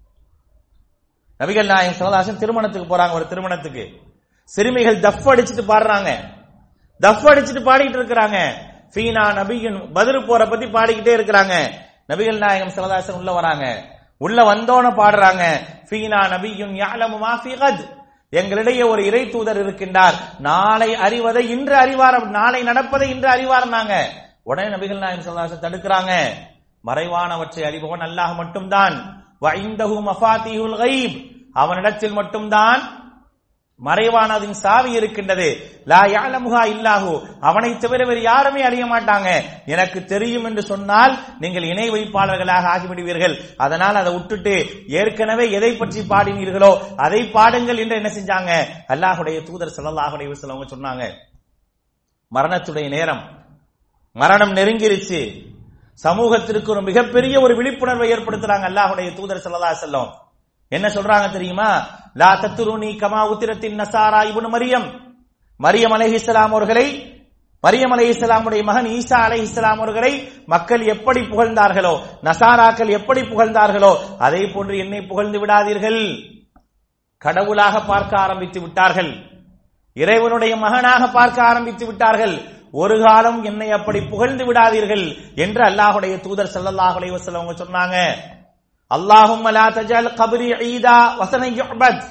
நபிகள் நாயகம் சிவதாசன் திருமணத்துக்கு போறாங்க ஒரு திருமணத்துக்கு சிறுமிகள் தஃப் அடிச்சுட்டு பாடுறாங்க தஃப் அடிச்சுட்டு பாடிட்டு இருக்கிறாங்க ஃபீனா நபியின் பதில் போற பத்தி பாடிக்கிட்டே இருக்கிறாங்க நபிகள் நாயகம் சிவதாசன் உள்ள வராங்க உள்ள வந்தோன பாடுறாங்க ஃபீனா நபியுன் யாலமு மா ஃபீ கத் எங்களிடையே ஒரு இறை தூதர் இருக்கின்றார் நாளை அறிவதை இன்று அறிவார் நாளை நடப்பதை இன்று அறிவார்னாங்க உடனே நபிகள் நாயகம் சிவதாசன் தடுக்கிறாங்க மறைவானவற்றை அறிபவன் அல்லாஹ் மட்டும்தான் வைந்தஹு மஃபாத்திஹுல் கைப் அவனிடத்தில் மட்டும்தான் மறைவானதின் சாவி இருக்கின்றது லா யாலமுஹா இல்லாஹு அவனை தவிர வேறு யாருமே அறிய மாட்டாங்க எனக்கு தெரியும் என்று சொன்னால் நீங்கள் இணை வைப்பாளர்களாக ஆகிவிடுவீர்கள் அதனால் அதை விட்டுட்டு ஏற்கனவே எதை பற்றி பாடினீர்களோ அதை பாடுங்கள் என்று என்ன செஞ்சாங்க அல்லாஹுடைய தூதர் ஸல்லல்லாஹு அலைஹி வஸல்லம் அவங்க சொன்னாங்க மரணத்துடைய நேரம் மரணம் நெருங்கிருச்சு சமூகத்திற்கு ஒரு மிகப்பெரிய ஒரு விழிப்புணர்வை ஏற்படுத்துறாங்க அல்லாஹுடைய தூதர் ஸல்லல்லாஹு அலைஹி வஸல்லம் என்ன சொல்றாங்க தெரியுமா லா தத்துருனி கமா உத்திரத்தின் நசாரா இப்னு மரியம் மரியம் அலைஹிஸ்ஸலாம் அவர்களை மரியம் அலைஹிஸ்ஸலாமுடைய மகன் ஈசா அலைஹிஸ்ஸலாம் அவர்களை மக்கள் எப்படி புகழ்ந்தார்களோ நசாராக்கள் எப்படி புகழ்ந்தார்களோ அதே போன்று என்னை புகழ்ந்து விடாதீர்கள் கடவுளாக பார்க்க ஆரம்பித்து விட்டார்கள் இறைவனுடைய மகனாக பார்க்க ஆரம்பித்து விட்டார்கள் ஒரு காலம் என்னை அப்படி புகழ்ந்து விடாதீர்கள் என்று அல்லாஹுடைய தூதர் ஸல்லல்லாஹு அலைஹி வஸல்லம் அவங்க சொன்னாங்க அல்லாஹும்ம லா தஜல் கபரி ஈதா வசன யுபத்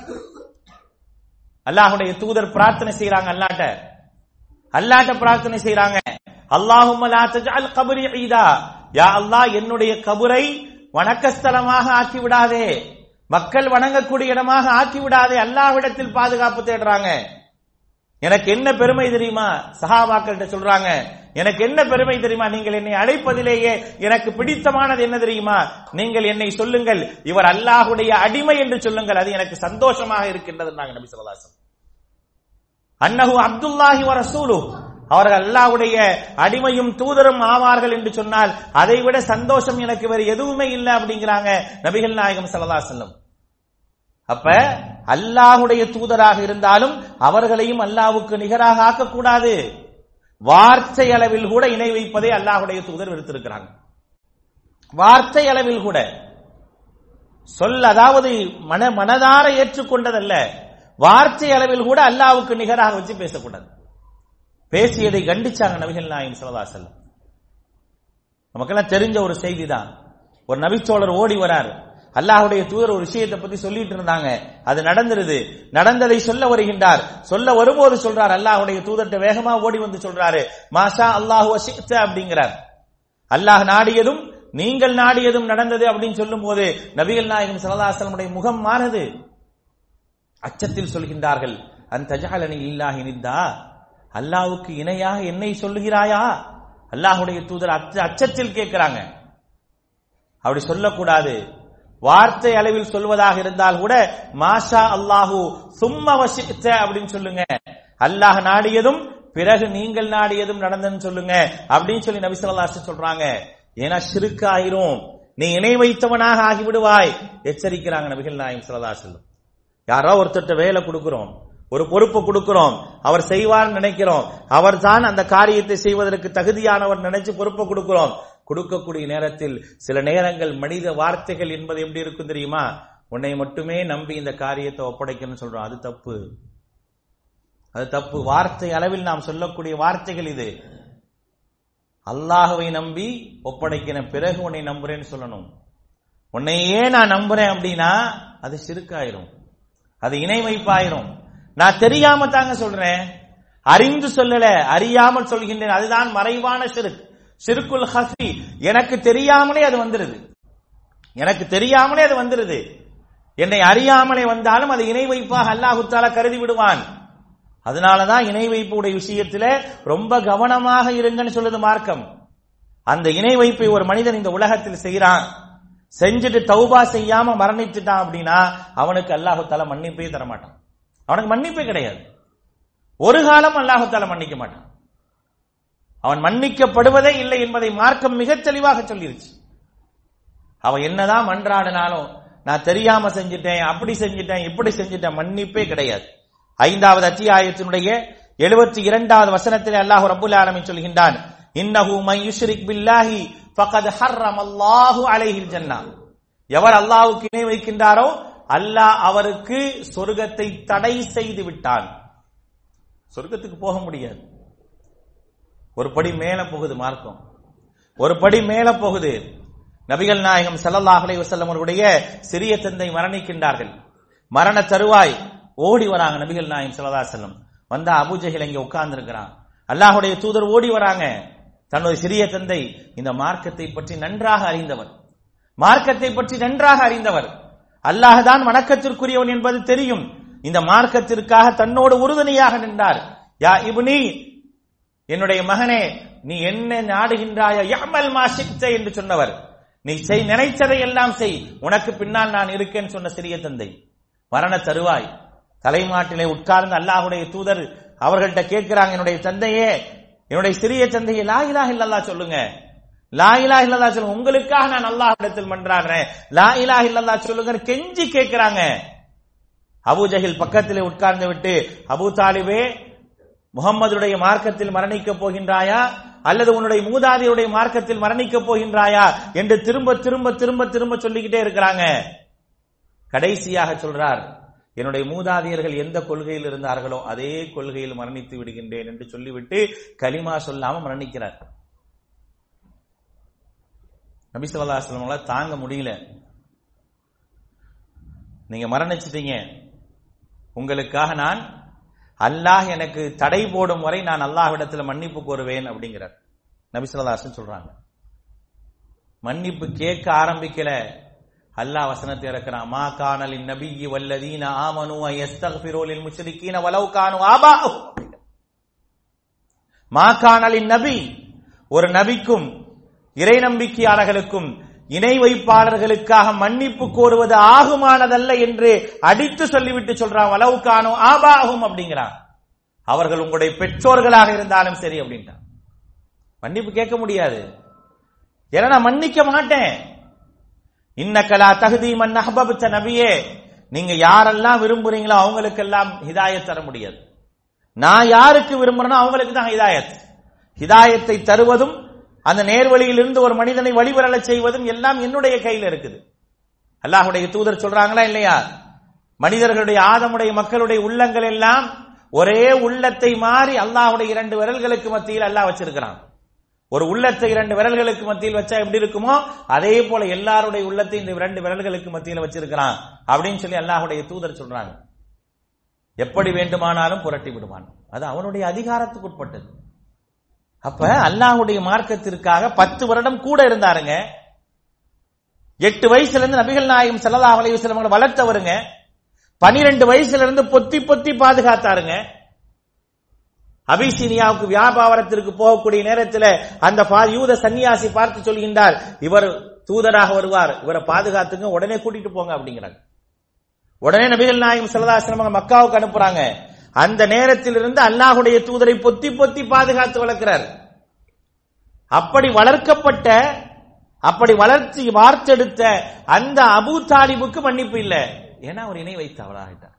அல்லாஹுடைய தூதர் பிரார்த்தனை செய்றாங்க அல்லாட்ட அல்லாட்ட பிரார்த்தனை செய்றாங்க அல்லாஹும்ம லா தஜல் கபரி ஈதா யா அல்லாஹ் என்னுடைய கபரை வணக்கஸ்தலமாக ஆக்கி விடாதே மக்கள் வணங்கக்கூடிய இடமாக ஆக்கி விடாதே அல்லாஹ்விடத்தில் பாதுகாப்பு தேடுறாங்க எனக்கு என்ன பெருமை தெரியுமா சஹாபாக்கள்கிட்ட சொல்றாங்க எனக்கு என்ன பெருமை தெரியுமா நீங்கள் என்னை அழைப்பதிலேயே எனக்கு பிடித்தமானது என்ன தெரியுமா நீங்கள் என்னை சொல்லுங்கள் இவர் அல்லாஹுடைய அடிமை என்று சொல்லுங்கள் அது எனக்கு சந்தோஷமாக இருக்கின்றது நாங்க நபி சொல்லலாசம் அன்னஹு அப்துல்லாஹி வ ரசூலு அவர்கள் அல்லாஹ்வுடைய அடிமையும் தூதரும் ஆவார்கள் என்று சொன்னால் அதை விட சந்தோஷம் எனக்கு வேறு எதுவுமே இல்லை அப்படிங்கிறாங்க நபிகள் நாயகம் ஸல்லல்லாஹு அலைஹி வஸல்லம் அப்ப அல்லாஹுடைய தூதராக இருந்தாலும் அவர்களையும் அல்லாஹ்வுக்கு நிகராக ஆக்கக்கூடாது வார்த்தை அளவில் கூட இணை வைப்பதை அல்லாஹுடைய தூதர் வெறுத்திருக்கிறாங்க வார்த்தை அளவில் கூட சொல் அதாவது மன மனதார ஏற்றுக்கொண்டதல்ல வார்த்தை அளவில் கூட அல்லாவுக்கு நிகராக வச்சு பேசக்கூடாது பேசியதை கண்டிச்சாங்க நபிகள் நாயம் சல்லா செல்லம் நமக்கெல்லாம் தெரிஞ்ச ஒரு செய்தி தான் ஒரு நபிச்சோழர் ஓடி வரார் அல்லாஹுடைய தூதர் ஒரு விஷயத்தை பத்தி சொல்லிட்டு இருந்தாங்க அது நடந்துருது நடந்ததை சொல்ல வருகின்றார் சொல்ல வரும்போது சொல்றார் அல்லாஹுடைய தூதர்கிட்ட வேகமா ஓடி வந்து சொல்றாரு மாஷா அல்லாஹு அப்படிங்கிறார் அல்லாஹ் நாடியதும் நீங்கள் நாடியதும் நடந்தது அப்படின்னு சொல்லும் போது நபிகள் நாயகம் சல்லாசலமுடைய முகம் மாறுது அச்சத்தில் சொல்கின்றார்கள் அந்த தஜாலனி இல்லாஹி நித்தா அல்லாவுக்கு இணையாக என்னை சொல்லுகிறாயா அல்லாஹுடைய தூதர் அச்சத்தில் கேட்கிறாங்க அப்படி சொல்லக்கூடாது வார்த்தை அளவில் சொல்வதாக இருந்தால் கூட மாஷா அல்லாஹு சும்ம வசித்த அப்படின்னு சொல்லுங்க அல்லாஹ் நாடியதும் பிறகு நீங்கள் நாடியதும் நடந்ததுன்னு சொல்லுங்க அப்படின்னு சொல்லி நபி சொல்லா சொல்றாங்க ஏன்னா சிறுக்கு ஆயிரும் நீ இணை வைத்தவனாக ஆகிவிடுவாய் எச்சரிக்கிறாங்க நபிகள் நாயம் சொல்லா சொல்லும் யாரோ ஒருத்தட்ட வேலை கொடுக்கிறோம் ஒரு பொறுப்பு கொடுக்கிறோம் அவர் செய்வார் நினைக்கிறோம் அவர் தான் அந்த காரியத்தை செய்வதற்கு தகுதியானவர் நினைச்சு பொறுப்பை கொடுக்கிறோம் கொடுக்கக்கூடிய நேரத்தில் சில நேரங்கள் மனித வார்த்தைகள் என்பது எப்படி இருக்கும் தெரியுமா உன்னை மட்டுமே நம்பி இந்த காரியத்தை ஒப்படைக்கணும்னு சொல்றோம் அது தப்பு அது தப்பு வார்த்தை அளவில் நாம் சொல்லக்கூடிய வார்த்தைகள் இது அல்லாஹுவை நம்பி ஒப்படைக்கிற பிறகு உன்னை நம்புறேன்னு சொல்லணும் உன்னையே நான் நம்புறேன் அப்படின்னா அது சிறுக்காயிரும் அது இணை வைப்பாயிரும் நான் தெரியாம தாங்க சொல்றேன் அறிந்து சொல்லல அறியாமல் சொல்கின்றேன் அதுதான் மறைவான சிறுக்கு சிறுக்குல் ஹஃபி எனக்கு தெரியாமலே அது வந்துருது எனக்கு தெரியாமலே அது வந்துருது என்னை அறியாமலே வந்தாலும் அது இணை வைப்பாக அல்லாஹு தாலா கருதி விடுவான் அதனாலதான் இணை வைப்புடைய விஷயத்துல ரொம்ப கவனமாக இருங்கன்னு சொல்லுது மார்க்கம் அந்த இணை வைப்பை ஒரு மனிதன் இந்த உலகத்தில் செய்யறான் செஞ்சுட்டு தௌபா செய்யாம மரணிச்சுட்டான் அப்படின்னா அவனுக்கு அல்லாஹு தாலா மன்னிப்பே தரமாட்டான் அவனுக்கு மன்னிப்பே கிடையாது ஒரு காலம் அல்லாஹு தாலா மன்னிக்க மாட்டான் அவன் மன்னிக்கப்படுவதே இல்லை என்பதை மார்க்கம் மிக தெளிவாக சொல்லிருச்சு அவன் என்னதான் மன்றாடினாலும் நான் தெரியாம செஞ்சுட்டேன் அப்படி செஞ்சுட்டேன் இப்படி செஞ்சுட்டேன் மன்னிப்பே கிடையாது ஐந்தாவது அத்தியாயத்தினுடைய எழுபத்தி இரண்டாவது வசனத்தில் அல்லாஹு ரபுல் ஆலமின் சொல்கின்றான் இன்னஹு மை யுஷ்ரிக் பில்லாஹி ஃபகத் ஹர்ரம் அல்லாஹு அலைஹில் ஜன்னா எவர் அல்லாஹ்வுக்கு இணை வைக்கின்றாரோ அல்லாஹ் அவருக்கு சொர்க்கத்தை தடை செய்து விட்டான் சொர்க்கத்துக்கு போக முடியாது ஒரு படி மேல போகுது மார்க்கம் ஒரு படி மேல போகுது நபிகள் நாயகம் ஸல்லல்லாஹு அலைஹி வஸல்லம் அவருடைய சிறிய தந்தை மரணிக்கின்றார்கள் மரண தருவாய் ஓடி வராங்க நபிகள் நாயகம் ஸல்லல்லாஹு அலைஹி வஸல்லம் வந்தா அபூஜஹில் இங்க உட்கார்ந்து இருக்கிறான் அல்லாஹ்வுடைய தூதர் ஓடி வராங்க தன்னுடைய சிறிய தந்தை இந்த மார்க்கத்தை பற்றி நன்றாக அறிந்தவர் மார்க்கத்தை பற்றி நன்றாக அறிந்தவர் அல்லாஹ் தான் வணக்கத்திற்குரியவன் என்பது தெரியும் இந்த மார்க்கத்திற்காக தன்னோடு உறுதுணையாக நின்றார் யா இப்னி என்னுடைய மகனே நீ என்ன நாடுகின்றாயோ யமல் மாசித்த என்று சொன்னவர் நீ செய் நினைச்சதை எல்லாம் செய் உனக்கு பின்னால் நான் இருக்கேன் சொன்ன சிறிய தந்தை மரண தருவாய் தலைமாட்டிலே உட்கார்ந்து அல்லாஹுடைய தூதர் அவர்கள்ட்ட கேட்கிறாங்க என்னுடைய தந்தையே என்னுடைய சிறிய தந்தையை லா இலாஹ இல்லல்லாஹ் சொல்லுங்க லா இலாஹ இல்லல்லாஹ் சொல்லுங்க உங்களுக்காக நான் அல்லாஹ் இடத்தில் மன்றாடுறேன் லா இலாஹ இல்லல்லாஹ் சொல்லுங்க கெஞ்சி கேட்கிறாங்க அபூ ஜஹில் பக்கத்திலே உட்கார்ந்து விட்டு அபூ தாலிபே முகம்மதுடைய மார்க்கத்தில் மரணிக்க போகின்றாயா அல்லது உன்னுடைய மூதாதையுடைய மார்க்கத்தில் மரணிக்க போகின்றாயா என்று திரும்ப திரும்ப திரும்ப திரும்ப சொல்லிக்கிட்டே இருக்கிறாங்க கடைசியாக சொல்றார் என்னுடைய மூதாதையர்கள் எந்த கொள்கையில் இருந்தார்களோ அதே கொள்கையில் மரணித்து விடுகின்றேன் என்று சொல்லிவிட்டு கலிமா சொல்லாம மரணிக்கிறார் நபி சொல்லா தாங்க முடியல நீங்க மரணிச்சிட்டீங்க உங்களுக்காக நான் அல்லாஹ் எனக்கு தடை போடும் வரை நான் அல்லாஹ்விடத்தில் மன்னிப்பு கோருவேன் அப்படிங்கிறார் நபி சொல்லா சொல்றாங்க மன்னிப்பு கேட்க ஆரம்பிக்கல அல்லாஹ் வசனத்தை இறக்கிறான் மா கானலின் நபியி வல்லதீன ஆமனு யஸ்தக்ஃபிரூலில் முஷ்ரிக்கீன வலவ் கானு ஆபாஹு மா கானலின் நபி ஒரு நபிக்கும் இறை நம்பிக்கையாளர்களுக்கும் இணை வைப்பாளர்களுக்காக மன்னிப்பு கோருவது ஆகுமானதல்ல என்று அடித்து சொல்லிவிட்டு சொல்றான் வலவு காணும் ஆபாகும் அப்படிங்கிறான் அவர்கள் உங்களுடைய பெற்றோர்களாக இருந்தாலும் சரி அப்படின்ட்டான் மன்னிப்பு கேட்க முடியாது ஏன்னா நான் மன்னிக்க மாட்டேன் இன்னக்கலா தகுதி மன் அஹபபித்த நபியே நீங்க யாரெல்லாம் விரும்புறீங்களோ அவங்களுக்கெல்லாம் ஹிதாயத் தர முடியாது நான் யாருக்கு விரும்புறேனோ அவங்களுக்கு தான் ஹிதாயத் ஹிதாயத்தை தருவதும் அந்த நேர்வழியில் இருந்து ஒரு மனிதனை வழிபரல செய்வதும் எல்லாம் என்னுடைய கையில் இருக்குது அல்லாஹுடைய தூதர் சொல்றாங்களா இல்லையா மனிதர்களுடைய ஆதமுடைய மக்களுடைய உள்ளங்கள் எல்லாம் ஒரே உள்ளத்தை மாறி அல்லாஹுடைய இரண்டு விரல்களுக்கு மத்தியில் அல்லாஹ் வச்சிருக்கிறான் ஒரு உள்ளத்தை இரண்டு விரல்களுக்கு மத்தியில் வச்சா எப்படி இருக்குமோ அதே போல எல்லாருடைய உள்ளத்தை இந்த இரண்டு விரல்களுக்கு மத்தியில் வச்சிருக்கிறான் அப்படின்னு சொல்லி அல்லாஹுடைய தூதர் சொல்றாங்க எப்படி வேண்டுமானாலும் புரட்டி விடுவான் அது அவனுடைய அதிகாரத்துக்கு உட்பட்டது அப்ப அல்லாஹுடைய மார்க்கத்திற்காக பத்து வருடம் கூட இருந்தாருங்க எட்டு வயசுல இருந்து நபிகள் நாயகம் ஸல்லல்லாஹு அலைஹி வஸல்லம் அவங்களை வளர்த்தவருங்க பனிரெண்டு வயசுல இருந்து பொத்தி பொத்தி பாதுகாத்தாருங்க அபிசீனியாவுக்கு வியாபாரத்திற்கு போகக்கூடிய நேரத்தில் அந்த பா- யூத சன்னியாசி பார்த்து சொல்கின்றார் இவர் தூதராக வருவார் இவரை பாதுகாத்துங்க உடனே கூட்டிட்டு போங்க அப்படிங்கிறாங்க உடனே நபிகள் நாயகம் சல்லல்லாஹு மக்காவுக்கு அனுப்புறாங்க அந்த நேரத்தில் இருந்து அல்லாஹுடைய தூதரை பொத்தி பொத்தி பாதுகாத்து வளர்க்கிறார் அப்படி வளர்க்கப்பட்ட அப்படி வளர்ச்சி வார்த்தெடுத்த அந்த அபூ தாலிபுக்கு மன்னிப்பு இல்ல ஏன்னா அவர் இணை வைத்தவராகிட்டார்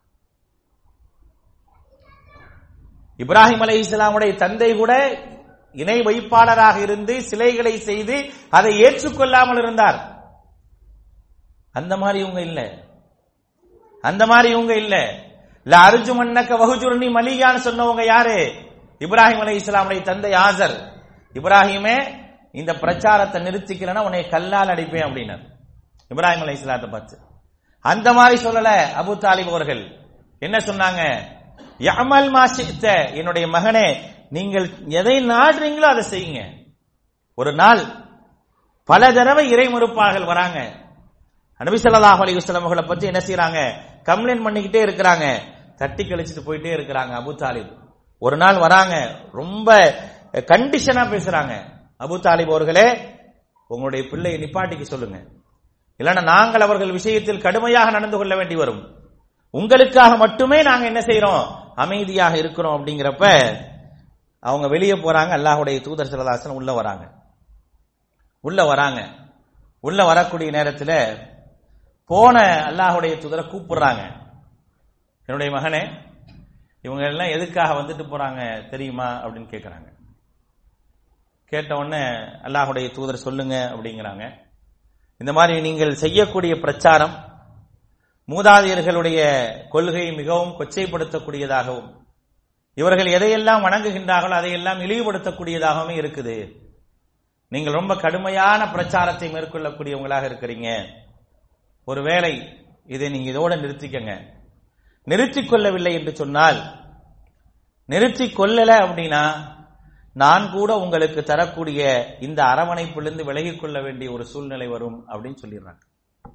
இப்ராஹிம் அலை இஸ்லாமுடைய தந்தை கூட இணை வைப்பாளராக இருந்து சிலைகளை செய்து அதை ஏற்றுக்கொள்ளாமல் இருந்தார் அந்த மாதிரி இவங்க இல்ல அந்த மாதிரி இவங்க இல்ல இல்ல அர்ஜு மன்னக்க வகுஜுர்னி மலிகான்னு சொன்னவங்க யாரு இப்ராஹிம் அலை இஸ்லாமுடைய தந்தை ஆசர் இப்ராஹிமே இந்த பிரச்சாரத்தை நிறுத்திக்கலன்னா உன்னை கல்லால் அடிப்பேன் அப்படின்னார் இப்ராஹிம் அலை இஸ்லாத்தை பார்த்து அந்த மாதிரி சொல்லல அபு தாலிப் அவர்கள் என்ன சொன்னாங்க யமல் மாசித்த என்னுடைய மகனே நீங்கள் எதை நாடுறீங்களோ அதை செய்யுங்க ஒரு நாள் பல தடவை இறை மறுப்பார்கள் வராங்க நபி ஸல்லல்லாஹு அலைஹி வஸல்லம் அவர்களை பத்தி என்ன செய்றாங்க கம்ப்ளைண்ட் பண்ணிக்கிட்டே இருக்கிறாங்க தட்டி கழிச்சிட்டு போயிட்டே இருக்கிறாங்க அபு தாலிப் ஒரு நாள் வராங்க ரொம்ப கண்டிஷனா பேசுறாங்க அபு தாலிப் அவர்களே உங்களுடைய பிள்ளையை நிப்பாட்டிக்க சொல்லுங்க இல்லைன்னா நாங்கள் அவர்கள் விஷயத்தில் கடுமையாக நடந்து கொள்ள வேண்டி வரும் உங்களுக்காக மட்டுமே நாங்க என்ன செய்யறோம் அமைதியாக இருக்கிறோம் அப்படிங்கிறப்ப அவங்க வெளியே போறாங்க அல்லாஹ்வுடைய தூதர் சிலதாசன் உள்ள வராங்க உள்ள வராங்க உள்ள வரக்கூடிய நேரத்தில் போன அல்லாஹ்வுடைய தூதரை கூப்பிடுறாங்க என்னுடைய மகனே இவங்க எல்லாம் எதுக்காக வந்துட்டு போறாங்க தெரியுமா அப்படின்னு கேட்கறாங்க கேட்ட உடனே அல்லாஹ்வுடைய தூதர் சொல்லுங்க அப்படிங்கிறாங்க இந்த மாதிரி நீங்கள் செய்யக்கூடிய பிரச்சாரம் மூதாதையர்களுடைய கொள்கையை மிகவும் கொச்சைப்படுத்தக்கூடியதாகவும் இவர்கள் எதையெல்லாம் வணங்குகின்றார்களோ அதையெல்லாம் இழிவுபடுத்தக்கூடியதாகவும் இருக்குது நீங்கள் ரொம்ப கடுமையான பிரச்சாரத்தை மேற்கொள்ளக்கூடியவங்களாக இருக்கிறீங்க ஒருவேளை இதை நீங்க இதோட நிறுத்திக்கங்க நிறுத்திக் கொள்ளவில்லை என்று சொன்னால் நிறுத்திக் கொள்ளல அப்படின்னா நான் கூட உங்களுக்கு தரக்கூடிய இந்த அரவணைப்பிலிருந்து விலகிக் கொள்ள வேண்டிய ஒரு சூழ்நிலை வரும் அப்படின்னு சொல்லிடுறாங்க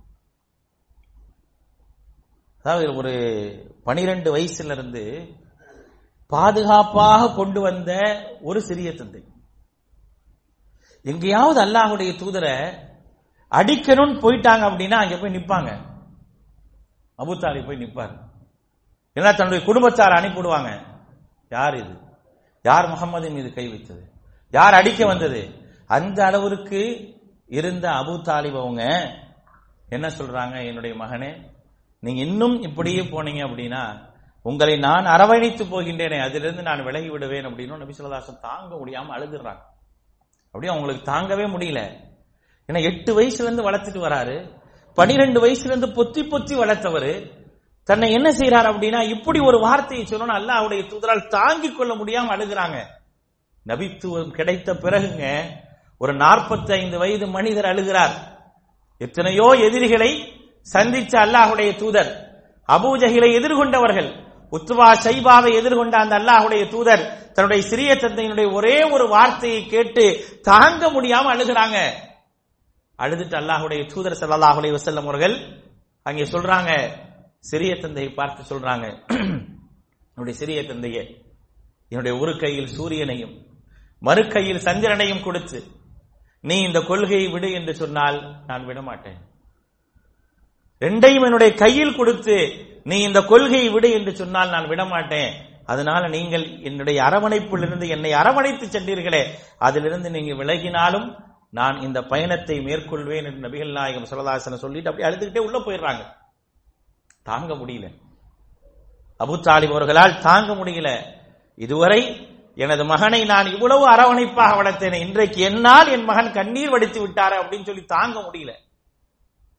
அதாவது ஒரு பனிரெண்டு வயசுல இருந்து பாதுகாப்பாக கொண்டு வந்த ஒரு சிறிய தந்தை எங்கேயாவது அல்லாஹுடைய தூதரை அடிக்கணும்னு போயிட்டாங்க அப்படின்னா அங்க போய் நிப்பாங்க அபுத்தாலி போய் நிப்பாரு ஏன்னா தன்னுடைய குடும்பத்தார் அனுப்பிவிடுவாங்க யார் இது யார் முகமது மீது கை வைத்தது யார் அடிக்க வந்தது அந்த அளவிற்கு இருந்த அபு தாலிப் அவங்க என்ன சொல்றாங்க என்னுடைய மகனே நீங்க இன்னும் இப்படியே போனீங்க அப்படின்னா உங்களை நான் அரவணைத்து போகின்றேனே அதிலிருந்து நான் விலகி விடுவேன் அப்படின்னு நபி சொல்லதாசன் தாங்க முடியாம அழுதுறாங்க அப்படியே அவங்களுக்கு தாங்கவே முடியல ஏன்னா எட்டு வயசுல இருந்து வளர்த்துட்டு வராரு பனிரெண்டு வயசுல இருந்து பொத்தி பொத்தி வளர்த்தவர் தன்னை என்ன செய்யறாரு அப்படின்னா இப்படி ஒரு வார்த்தையை சொல்லணும் அல்லாஹ்வுடைய தூதரால் தாங்கிக் கொள்ள முடியாம அழுகுறாங்க நபித்துவம் கிடைத்த பிறகுங்க ஒரு 45 வயது மனிதர் அழுகிறார் எத்தனையோ எதிரிகளை சந்திச்ச அல்லாஹ்வுடைய தூதர் அபூஜகிலை எதிர்கொண்டவர்கள் உத்வா சைபாவை எதிர்கொண்ட அந்த அல்லாஹ்வுடைய தூதர் தன்னுடைய சிறிய தந்தையினுடைய ஒரே ஒரு வார்த்தையை கேட்டு தாங்க முடியாம அழுகிறாங்க அழுதுட்டு அல்லாஹ்வுடைய தூதர் ஸல்லல்லாஹு அலைஹி வஸல்லம் அவர்கள் அங்கே சொல்றாங்க சிறிய தந்தையை பார்த்து சொல்றாங்க என்னுடைய சிறிய தந்தையே என்னுடைய ஒரு கையில் சூரியனையும் மறு கையில் சந்திரனையும் கொடுத்து நீ இந்த கொள்கையை விடு என்று சொன்னால் நான் விட மாட்டேன் ரெண்டையும் என்னுடைய கையில் கொடுத்து நீ இந்த கொள்கையை விடு என்று சொன்னால் நான் விட மாட்டேன் அதனால நீங்கள் என்னுடைய அரவணைப்பிலிருந்து என்னை அரவணைத்து சென்றீர்களே அதிலிருந்து நீங்க விலகினாலும் நான் இந்த பயணத்தை மேற்கொள்வேன் என்று நபிகள் நாயகம் சொல்லதாசன சொல்லிட்டு அப்படியே அழுதுகிட்டே உள்ள போயிடுறாங்க தாங்க முடியல அபு தாலிப் அவர்களால் தாங்க முடியல இதுவரை எனது மகனை நான் இவ்வளவு அரவணைப்பாக வளர்த்தேன் இன்றைக்கு என்னால் என் மகன் கண்ணீர் வடித்து விட்டாரு அப்படின்னு சொல்லி தாங்க முடியல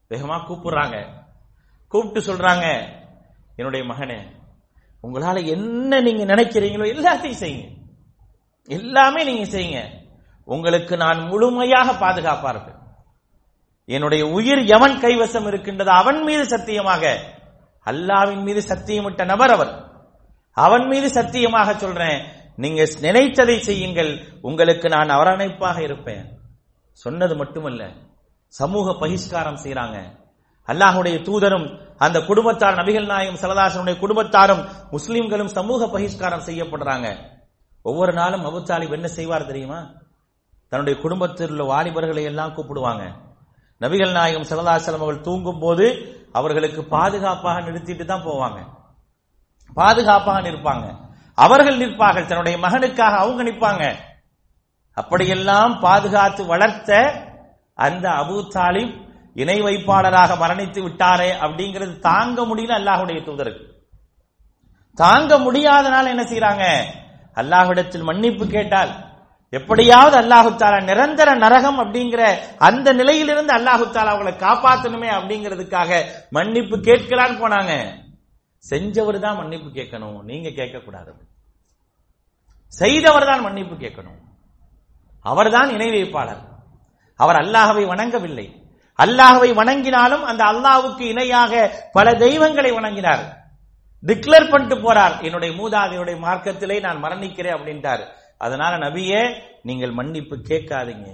வேகமா கூப்பிடுறாங்க கூப்பிட்டு சொல்றாங்க என்னுடைய மகனே உங்களால என்ன நீங்க நினைக்கிறீங்களோ எல்லாத்தையும் செய்யுங்க எல்லாமே நீங்க செய்யுங்க உங்களுக்கு நான் முழுமையாக பாதுகாப்பா இருப்பேன் என்னுடைய உயிர் எவன் கைவசம் இருக்கின்றது அவன் மீது சத்தியமாக அல்லாவின் மீது சத்தியமிட்ட நபர் அவர் அவன் மீது சத்தியமாக சொல்றேன் நீங்க நினைத்ததை செய்யுங்கள் உங்களுக்கு நான் அரவணைப்பாக இருப்பேன் சொன்னது மட்டுமல்ல சமூக பகிஷ்காரம் செய்றாங்க அல்லாஹுடைய தூதரும் அந்த குடும்பத்தார் நபிகள் நாயகம் சலதாசனுடைய குடும்பத்தாரும் முஸ்லிம்களும் சமூக பகிஷ்காரம் செய்யப்படுறாங்க ஒவ்வொரு நாளும் அபு தாலிப் என்ன செய்வார் தெரியுமா தன்னுடைய குடும்பத்தில் உள்ள வாலிபர்களை எல்லாம் கூப்பிடுவாங்க நபிகள் நாயகம் சலதாசலம் அவர்கள் தூங்கும் போது அவர்களுக்கு பாதுகாப்பாக நிறுத்திட்டு தான் போவாங்க பாதுகாப்பாக நிற்பாங்க அவர்கள் நிற்பார்கள் தன்னுடைய மகனுக்காக அவங்க நிற்பாங்க அப்படியெல்லாம் பாதுகாத்து வளர்த்த அந்த அபூ தாலிப் இணை வைப்பாளராக மரணித்து விட்டாரே அப்படிங்கிறது தாங்க முடியல அல்லாஹுடைய தூதருக்கு தாங்க முடியாதனால என்ன செய்யறாங்க அல்லாஹ்விடத்தில் மன்னிப்பு கேட்டால் எப்படியாவது அல்லாஹு தாலா நிரந்தர நரகம் அப்படிங்கிற அந்த நிலையிலிருந்து அல்லாஹு தாலா அவங்களை காப்பாத்தணுமே அப்படிங்கிறதுக்காக மன்னிப்பு கேட்கலான்னு போனாங்க செஞ்சவர் தான் மன்னிப்பு கேட்கணும் நீங்க கேட்க கூடாது செய்தவர் தான் மன்னிப்பு கேட்கணும் அவர்தான் இணை வைப்பாளர் அவர் அல்லாஹவை வணங்கவில்லை அல்லாஹவை வணங்கினாலும் அந்த அல்லாஹ்வுக்கு இணையாக பல தெய்வங்களை வணங்கினார் டிக்ளேர் பண்ணிட்டு போறார் என்னுடைய மூதாதையுடைய மார்க்கத்திலே நான் மரணிக்கிறேன் அப்படின்ட்டார் அதனால நபியே நீங்கள் மன்னிப்பு கேட்காதீங்க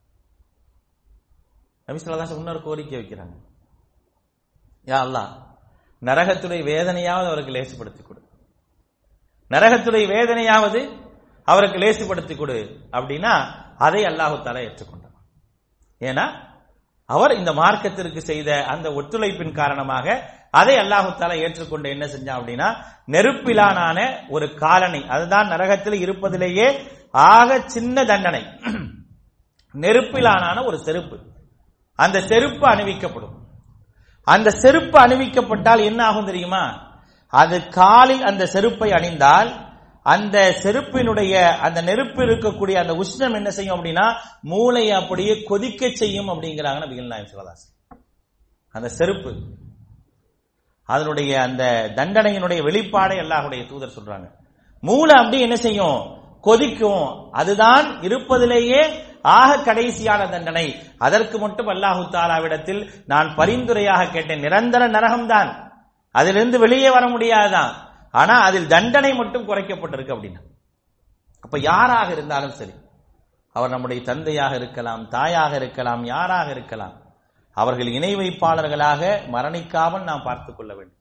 நபி சொல்லதான் இன்னொரு கோரிக்கை வைக்கிறாங்க யா அல்லாஹ் நரகத்துடைய வேதனையாவது அவருக்கு லேசுபடுத்தி கொடு நரகத்துடைய வேதனையாவது அவருக்கு லேசுபடுத்தி கொடு அப்படின்னா அதை அல்லாஹு தாலா ஏற்றுக்கொண்டார் ஏன்னா அவர் இந்த மார்க்கத்திற்கு செய்த அந்த ஒத்துழைப்பின் காரணமாக அதை அல்லாஹு தாலா ஏற்றுக்கொண்டு என்ன செஞ்சான் அப்படின்னா நெருப்பிலான ஒரு காலனி அதுதான் நரகத்தில் இருப்பதிலேயே ஆக சின்ன தண்டனை நெருப்பிலான ஒரு செருப்பு அந்த செருப்பு அணிவிக்கப்படும் அந்த செருப்பு அணிவிக்கப்பட்டால் என்ன ஆகும் தெரியுமா அது காலில் அந்த செருப்பை அணிந்தால் அந்த செருப்பினுடைய அந்த நெருப்பு இருக்கக்கூடிய அந்த உஷ்ணம் என்ன செய்யும் அப்படின்னா மூளையை அப்படியே கொதிக்க செய்யும் அப்படிங்கிறாங்க நபிகள் நாயம் சிவதாஸ் அந்த செருப்பு அதனுடைய அந்த தண்டனையினுடைய வெளிப்பாடை அல்லாஹுடைய தூதர் சொல்றாங்க மூளை அப்படி என்ன செய்யும் கொதிக்கும் அதுதான் இருப்பதிலேயே ஆக கடைசியான தண்டனை அதற்கு மட்டும் அல்லாஹு தாலாவிடத்தில் நான் பரிந்துரையாக கேட்டேன் நிரந்தர நரகம்தான் அதிலிருந்து வெளியே வர முடியாதுதான் ஆனா அதில் தண்டனை மட்டும் குறைக்கப்பட்டிருக்கு அப்படின்னா அப்ப யாராக இருந்தாலும் சரி அவர் நம்முடைய தந்தையாக இருக்கலாம் தாயாக இருக்கலாம் யாராக இருக்கலாம் அவர்கள் இணை வைப்பாளர்களாக மரணிக்காமல் நாம் பார்த்துக் கொள்ள வேண்டும்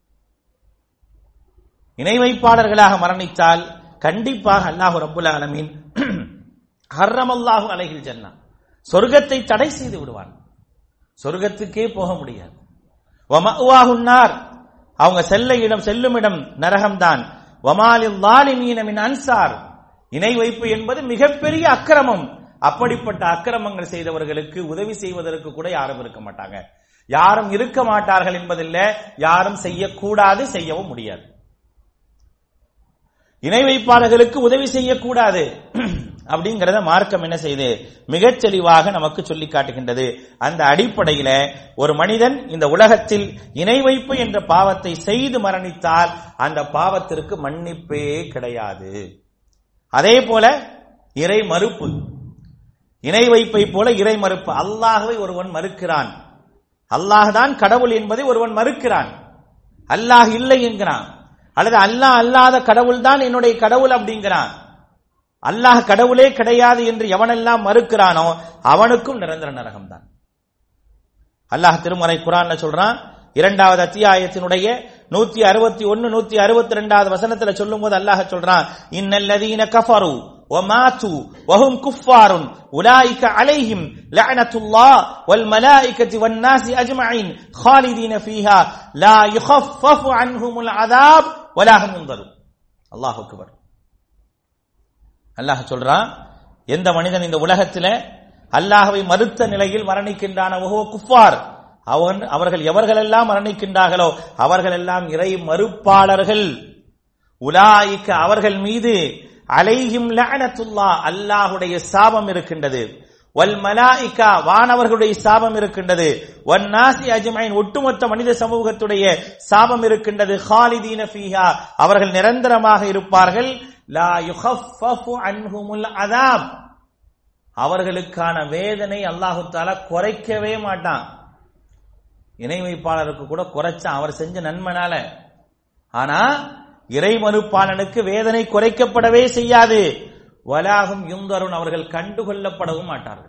இணை வைப்பாளர்களாக மரணித்தால் கண்டிப்பாக அல்லாஹு ரப்புல் ஆலமீன் ஹர்ரமல்லாஹு அலைஹில் ஜன்னா சொர்க்கத்தை தடை செய்து விடுவான் சொர்க்கத்துக்கே போக முடியாது வமஅவாஹுன்னார் அவங்க செல்ல இடம் செல்லும் இடம் நரகம்தான் வமாலில் லாலிமீன மின் அன்சார் இணை வைப்பு என்பது மிகப்பெரிய அக்கிரமம் அப்படிப்பட்ட அக்கிரமங்கள் செய்தவர்களுக்கு உதவி செய்வதற்கு கூட யாரும் இருக்க மாட்டாங்க யாரும் இருக்க மாட்டார்கள் என்பதில்ல யாரும் செய்யக்கூடாது செய்யவும் முடியாது இணை வைப்பாளர்களுக்கு உதவி செய்யக்கூடாது அப்படிங்கறத மார்க்கம் என்ன செய்யுது மிகச் தெளிவாக நமக்கு சொல்லி காட்டுகின்றது அந்த அடிப்படையில ஒரு மனிதன் இந்த உலகத்தில் இணை வைப்பு என்ற பாவத்தை செய்து மரணித்தால் அந்த பாவத்திற்கு மன்னிப்பே கிடையாது அதே போல இறை மறுப்பு இணை வைப்பை போல இறை மறுப்பு அல்லாஹவை ஒருவன் மறுக்கிறான் அல்லாஹ் தான் கடவுள் என்பதை ஒருவன் மறுக்கிறான் அல்லாஹ் இல்லை என்கிறான் அல்லது அல்லாஹ் அல்லாத கடவுள் தான் என்னுடைய கடவுள் அப்படிங்கிறான் அல்லாஹ் கடவுளே கிடையாது என்று எவனெல்லாம் மறுக்கிறானோ அவனுக்கும் நிரந்தர நரகம் தான் அல்லாஹ் திருமறை குரான் சொல்றான் இரண்டாவது அத்தியாயத்தினுடைய நூத்தி அறுபத்தி ஒன்னு நூத்தி அறுபத்தி ரெண்டாவது வசனத்துல சொல்லும் போது அல்லாஹ் சொல்றான் இன்னல்லதீன கஃபரு وماتوا وهم كفار أولئك عليهم لعنة الله والملائكة والناس أجمعين خالدين فيها لا يخفف عنهم العذاب ولا هم ينظرون الله أكبر அல்லாஹ் சொல்றான் எந்த மனிதன் இந்த உலகத்தில் அல்லாஹவை மறுத்த நிலையில் மரணிக்கின்றான ஓஹோ குஃபார் அவன் அவர்கள் எவர்களெல்லாம் மரணிக்கின்றார்களோ அவர்கள் எல்லாம் இறை மறுப்பாளர்கள் உலாய்க்க அவர்கள் மீது அலைஹிம் லஅனத்துல்லா அல்லாஹுடைய சாபம் இருக்கின்றது வல் மலாயிகா வானவர்களுடைய சாபம் இருக்கின்றது வன் நாசி அஜ்மைன் ஒட்டுமொத்த மனித சமூகத்துடைய சாபம் இருக்கின்றது ஹாலிதீன ஃபீஹா அவர்கள் நிரந்தரமாக இருப்பார்கள் லா யுஹஃபஃபு அன்ஹுமுல் அதாப் அவர்களுக்கான வேதனை அல்லாஹு தாலா குறைக்கவே மாட்டான் இணை வைப்பாளருக்கு கூட குறைச்சான் அவர் செஞ்ச நன்மனால ஆனா இறை மறுப்பாளனுக்கு வேதனை குறைக்கப்படவே செய்யாது வலாகும் யுந்தருன் அவர்கள் கண்டுகொள்ளப்படவும் மாட்டார்கள்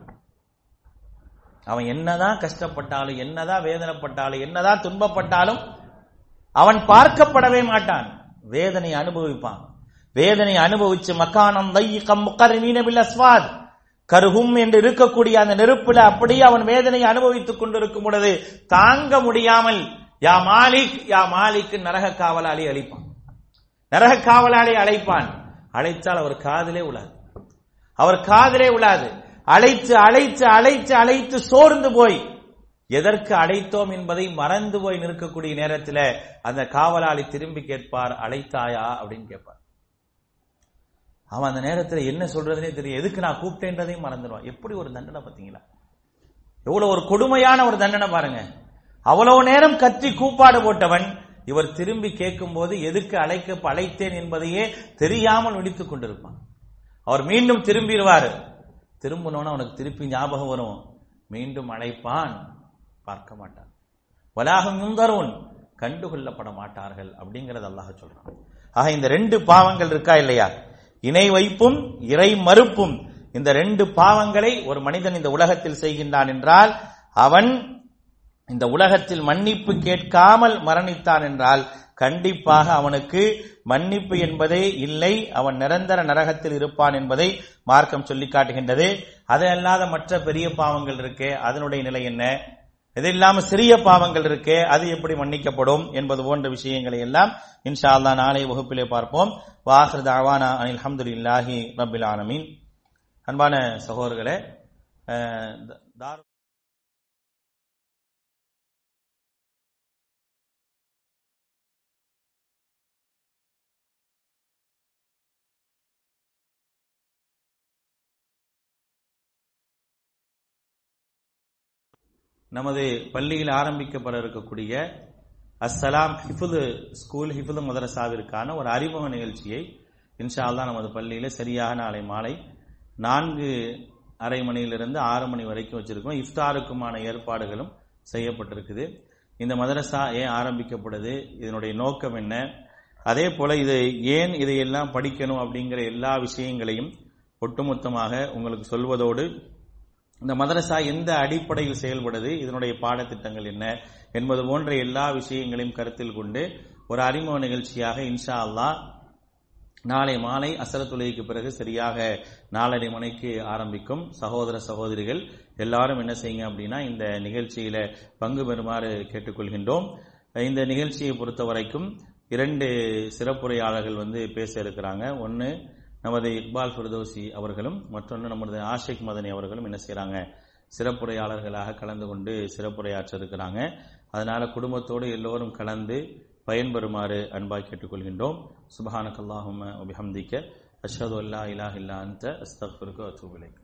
அவன் என்னதான் கஷ்டப்பட்டாலும் என்னதான் வேதனைப்பட்டாலும் என்னதான் துன்பப்பட்டாலும் அவன் பார்க்கப்படவே மாட்டான் வேதனை அனுபவிப்பான் வேதனை அனுபவிச்சு மக்கானம் தையிகம் முக்கரினீன பில் அஸ்வாத் கருகும் என்று இருக்கக்கூடிய அந்த நெருப்புல அப்படியே அவன் வேதனை அனுபவித்துக் கொண்டிருக்கும் பொழுது தாங்க முடியாமல் யா மாலிக் யா மாலிக் நரக காவலாளி அழிப்பான் நரக காவலாளி அழைப்பான் அழைத்தால் அவர் காதிலே உழாது அவர் காதிலே உழாது அழைத்து அழைத்து அழைத்து அழைத்து சோர்ந்து போய் எதற்கு அழைத்தோம் என்பதை மறந்து போய் நிற்கக்கூடிய நேரத்தில் அந்த காவலாளி திரும்பி கேட்பார் அழைத்தாயா அப்படின்னு கேட்பார் அவன் அந்த நேரத்தில் என்ன சொல்றதுனே தெரியும் எதுக்கு நான் கூப்பிட்டேன்றதையும் மறந்துடுவான் எப்படி ஒரு தண்டனை பார்த்தீங்களா எவ்வளவு ஒரு கொடுமையான ஒரு தண்டனை பாருங்க அவ்வளவு நேரம் கத்தி கூப்பாடு போட்டவன் இவர் திரும்பி கேட்கும் போது எதுக்கு அழைக்க அழைத்தேன் என்பதையே தெரியாமல் விழித்துக் கொண்டிருப்பான் அவர் மீண்டும் திரும்பிடுவார் திரும்பினோன்னு அவனுக்கு திருப்பி ஞாபகம் வரும் மீண்டும் அழைப்பான் பார்க்க மாட்டான் வலாகம் முந்தரோன் கண்டுகொள்ளப்பட மாட்டார்கள் அப்படிங்கறது அல்லாஹ் சொல்றான் ஆக இந்த ரெண்டு பாவங்கள் இருக்கா இல்லையா இணை வைப்பும் இறை மறுப்பும் இந்த ரெண்டு பாவங்களை ஒரு மனிதன் இந்த உலகத்தில் செய்கின்றான் என்றால் அவன் இந்த உலகத்தில் மன்னிப்பு கேட்காமல் மரணித்தான் என்றால் கண்டிப்பாக அவனுக்கு மன்னிப்பு என்பதே இல்லை அவன் நிரந்தர நரகத்தில் இருப்பான் என்பதை மார்க்கம் சொல்லி காட்டுகின்றது அது அல்லாத மற்ற பெரிய பாவங்கள் இருக்கே அதனுடைய நிலை என்ன இது இல்லாம சிறிய பாவங்கள் இருக்கே அது எப்படி மன்னிக்கப்படும் என்பது போன்ற விஷயங்களை எல்லாம் இன்ஷா அல்லா நாளை வகுப்பிலே பார்ப்போம் வாஹர் தாவானா அனில் அஹமதுல்லாஹி ரபில் ஆலமீன் அன்பான சகோதரர்களே அஹ், தாரு நமது பள்ளியில் ஆரம்பிக்கப்பட இருக்கக்கூடிய அஸ்ஸலாம் ஹிஃபுது ஸ்கூல் ஹிஃபுது மதரசாவிற்கான ஒரு அறிமுக நிகழ்ச்சியை இன்ஷா அல்லாஹ் நமது பள்ளியில சரியாக நாளை மாலை நான்கு அரை மணியிலிருந்து ஆறு மணி வரைக்கும் வச்சிருக்கோம் இஃப்தாருக்குமான ஏற்பாடுகளும் செய்யப்பட்டிருக்குது இந்த மதரசா ஏன் ஆரம்பிக்கப்படுது இதனுடைய நோக்கம் என்ன அதே போல இது ஏன் இதையெல்லாம் படிக்கணும் அப்படிங்கிற எல்லா விஷயங்களையும் ஒட்டுமொத்தமாக உங்களுக்கு சொல்வதோடு இந்த மதரசா எந்த அடிப்படையில் செயல்படுது இதனுடைய பாடத்திட்டங்கள் என்ன என்பது போன்ற எல்லா விஷயங்களையும் கருத்தில் கொண்டு ஒரு அறிமுக நிகழ்ச்சியாக இன்ஷா அல்லாஹ் நாளை மாலை அசரத்துலைக்கு பிறகு சரியாக நாலரை மணிக்கு ஆரம்பிக்கும் சகோதர சகோதரிகள் எல்லாரும் என்ன செய்யுங்க அப்படின்னா இந்த நிகழ்ச்சியில பங்கு பெறுமாறு கேட்டுக்கொள்கின்றோம் இந்த நிகழ்ச்சியை பொறுத்த வரைக்கும் இரண்டு சிறப்புரையாளர்கள் வந்து பேச இருக்கிறாங்க ஒன்னு நமது இக்பால் ஃபிர்தோசி அவர்களும் மற்றொன்று நமது ஆஷிக் மதனி அவர்களும் என்ன செய்றாங்க சிறப்புரையாளர்களாக கலந்து கொண்டு சிறப்புரையாற்ற இருக்கிறாங்க அதனால குடும்பத்தோடு எல்லோரும் கலந்து பயன்பெறுமாறு அன்பாய் கேட்டுக்கொள்கின்றோம் சுபஹானக்கல்லாஹும்ம வபிஹம்திக்க அஷ்ஹது அல்லா இலாஹ இல்லா அன்த அஸ்தக்ஃபிருக்க வ அத்தூபு இலைக்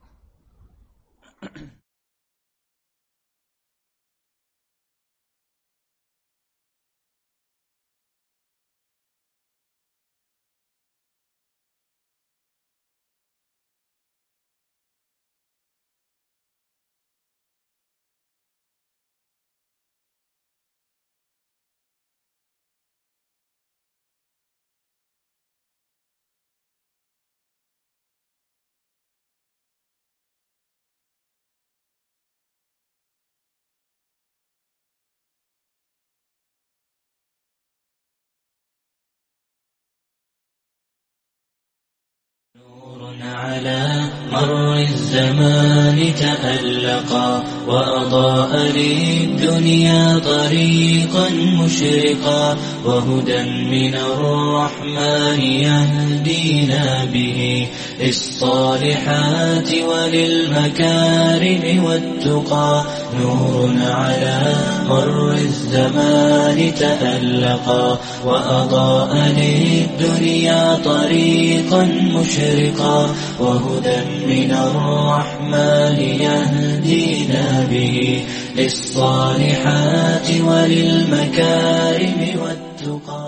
نور على مر الزمان تألقا وأضاء للدنيا طريقا مشرقا وهدى من الرحمن يهدينا به للصالحات وللمكارم والتقى نور على مر الزمان تألقا وأضاء للدنيا طريقا مشرقا وهدى من الرحمن يهدينا به للصالحات وللمكارم والتقى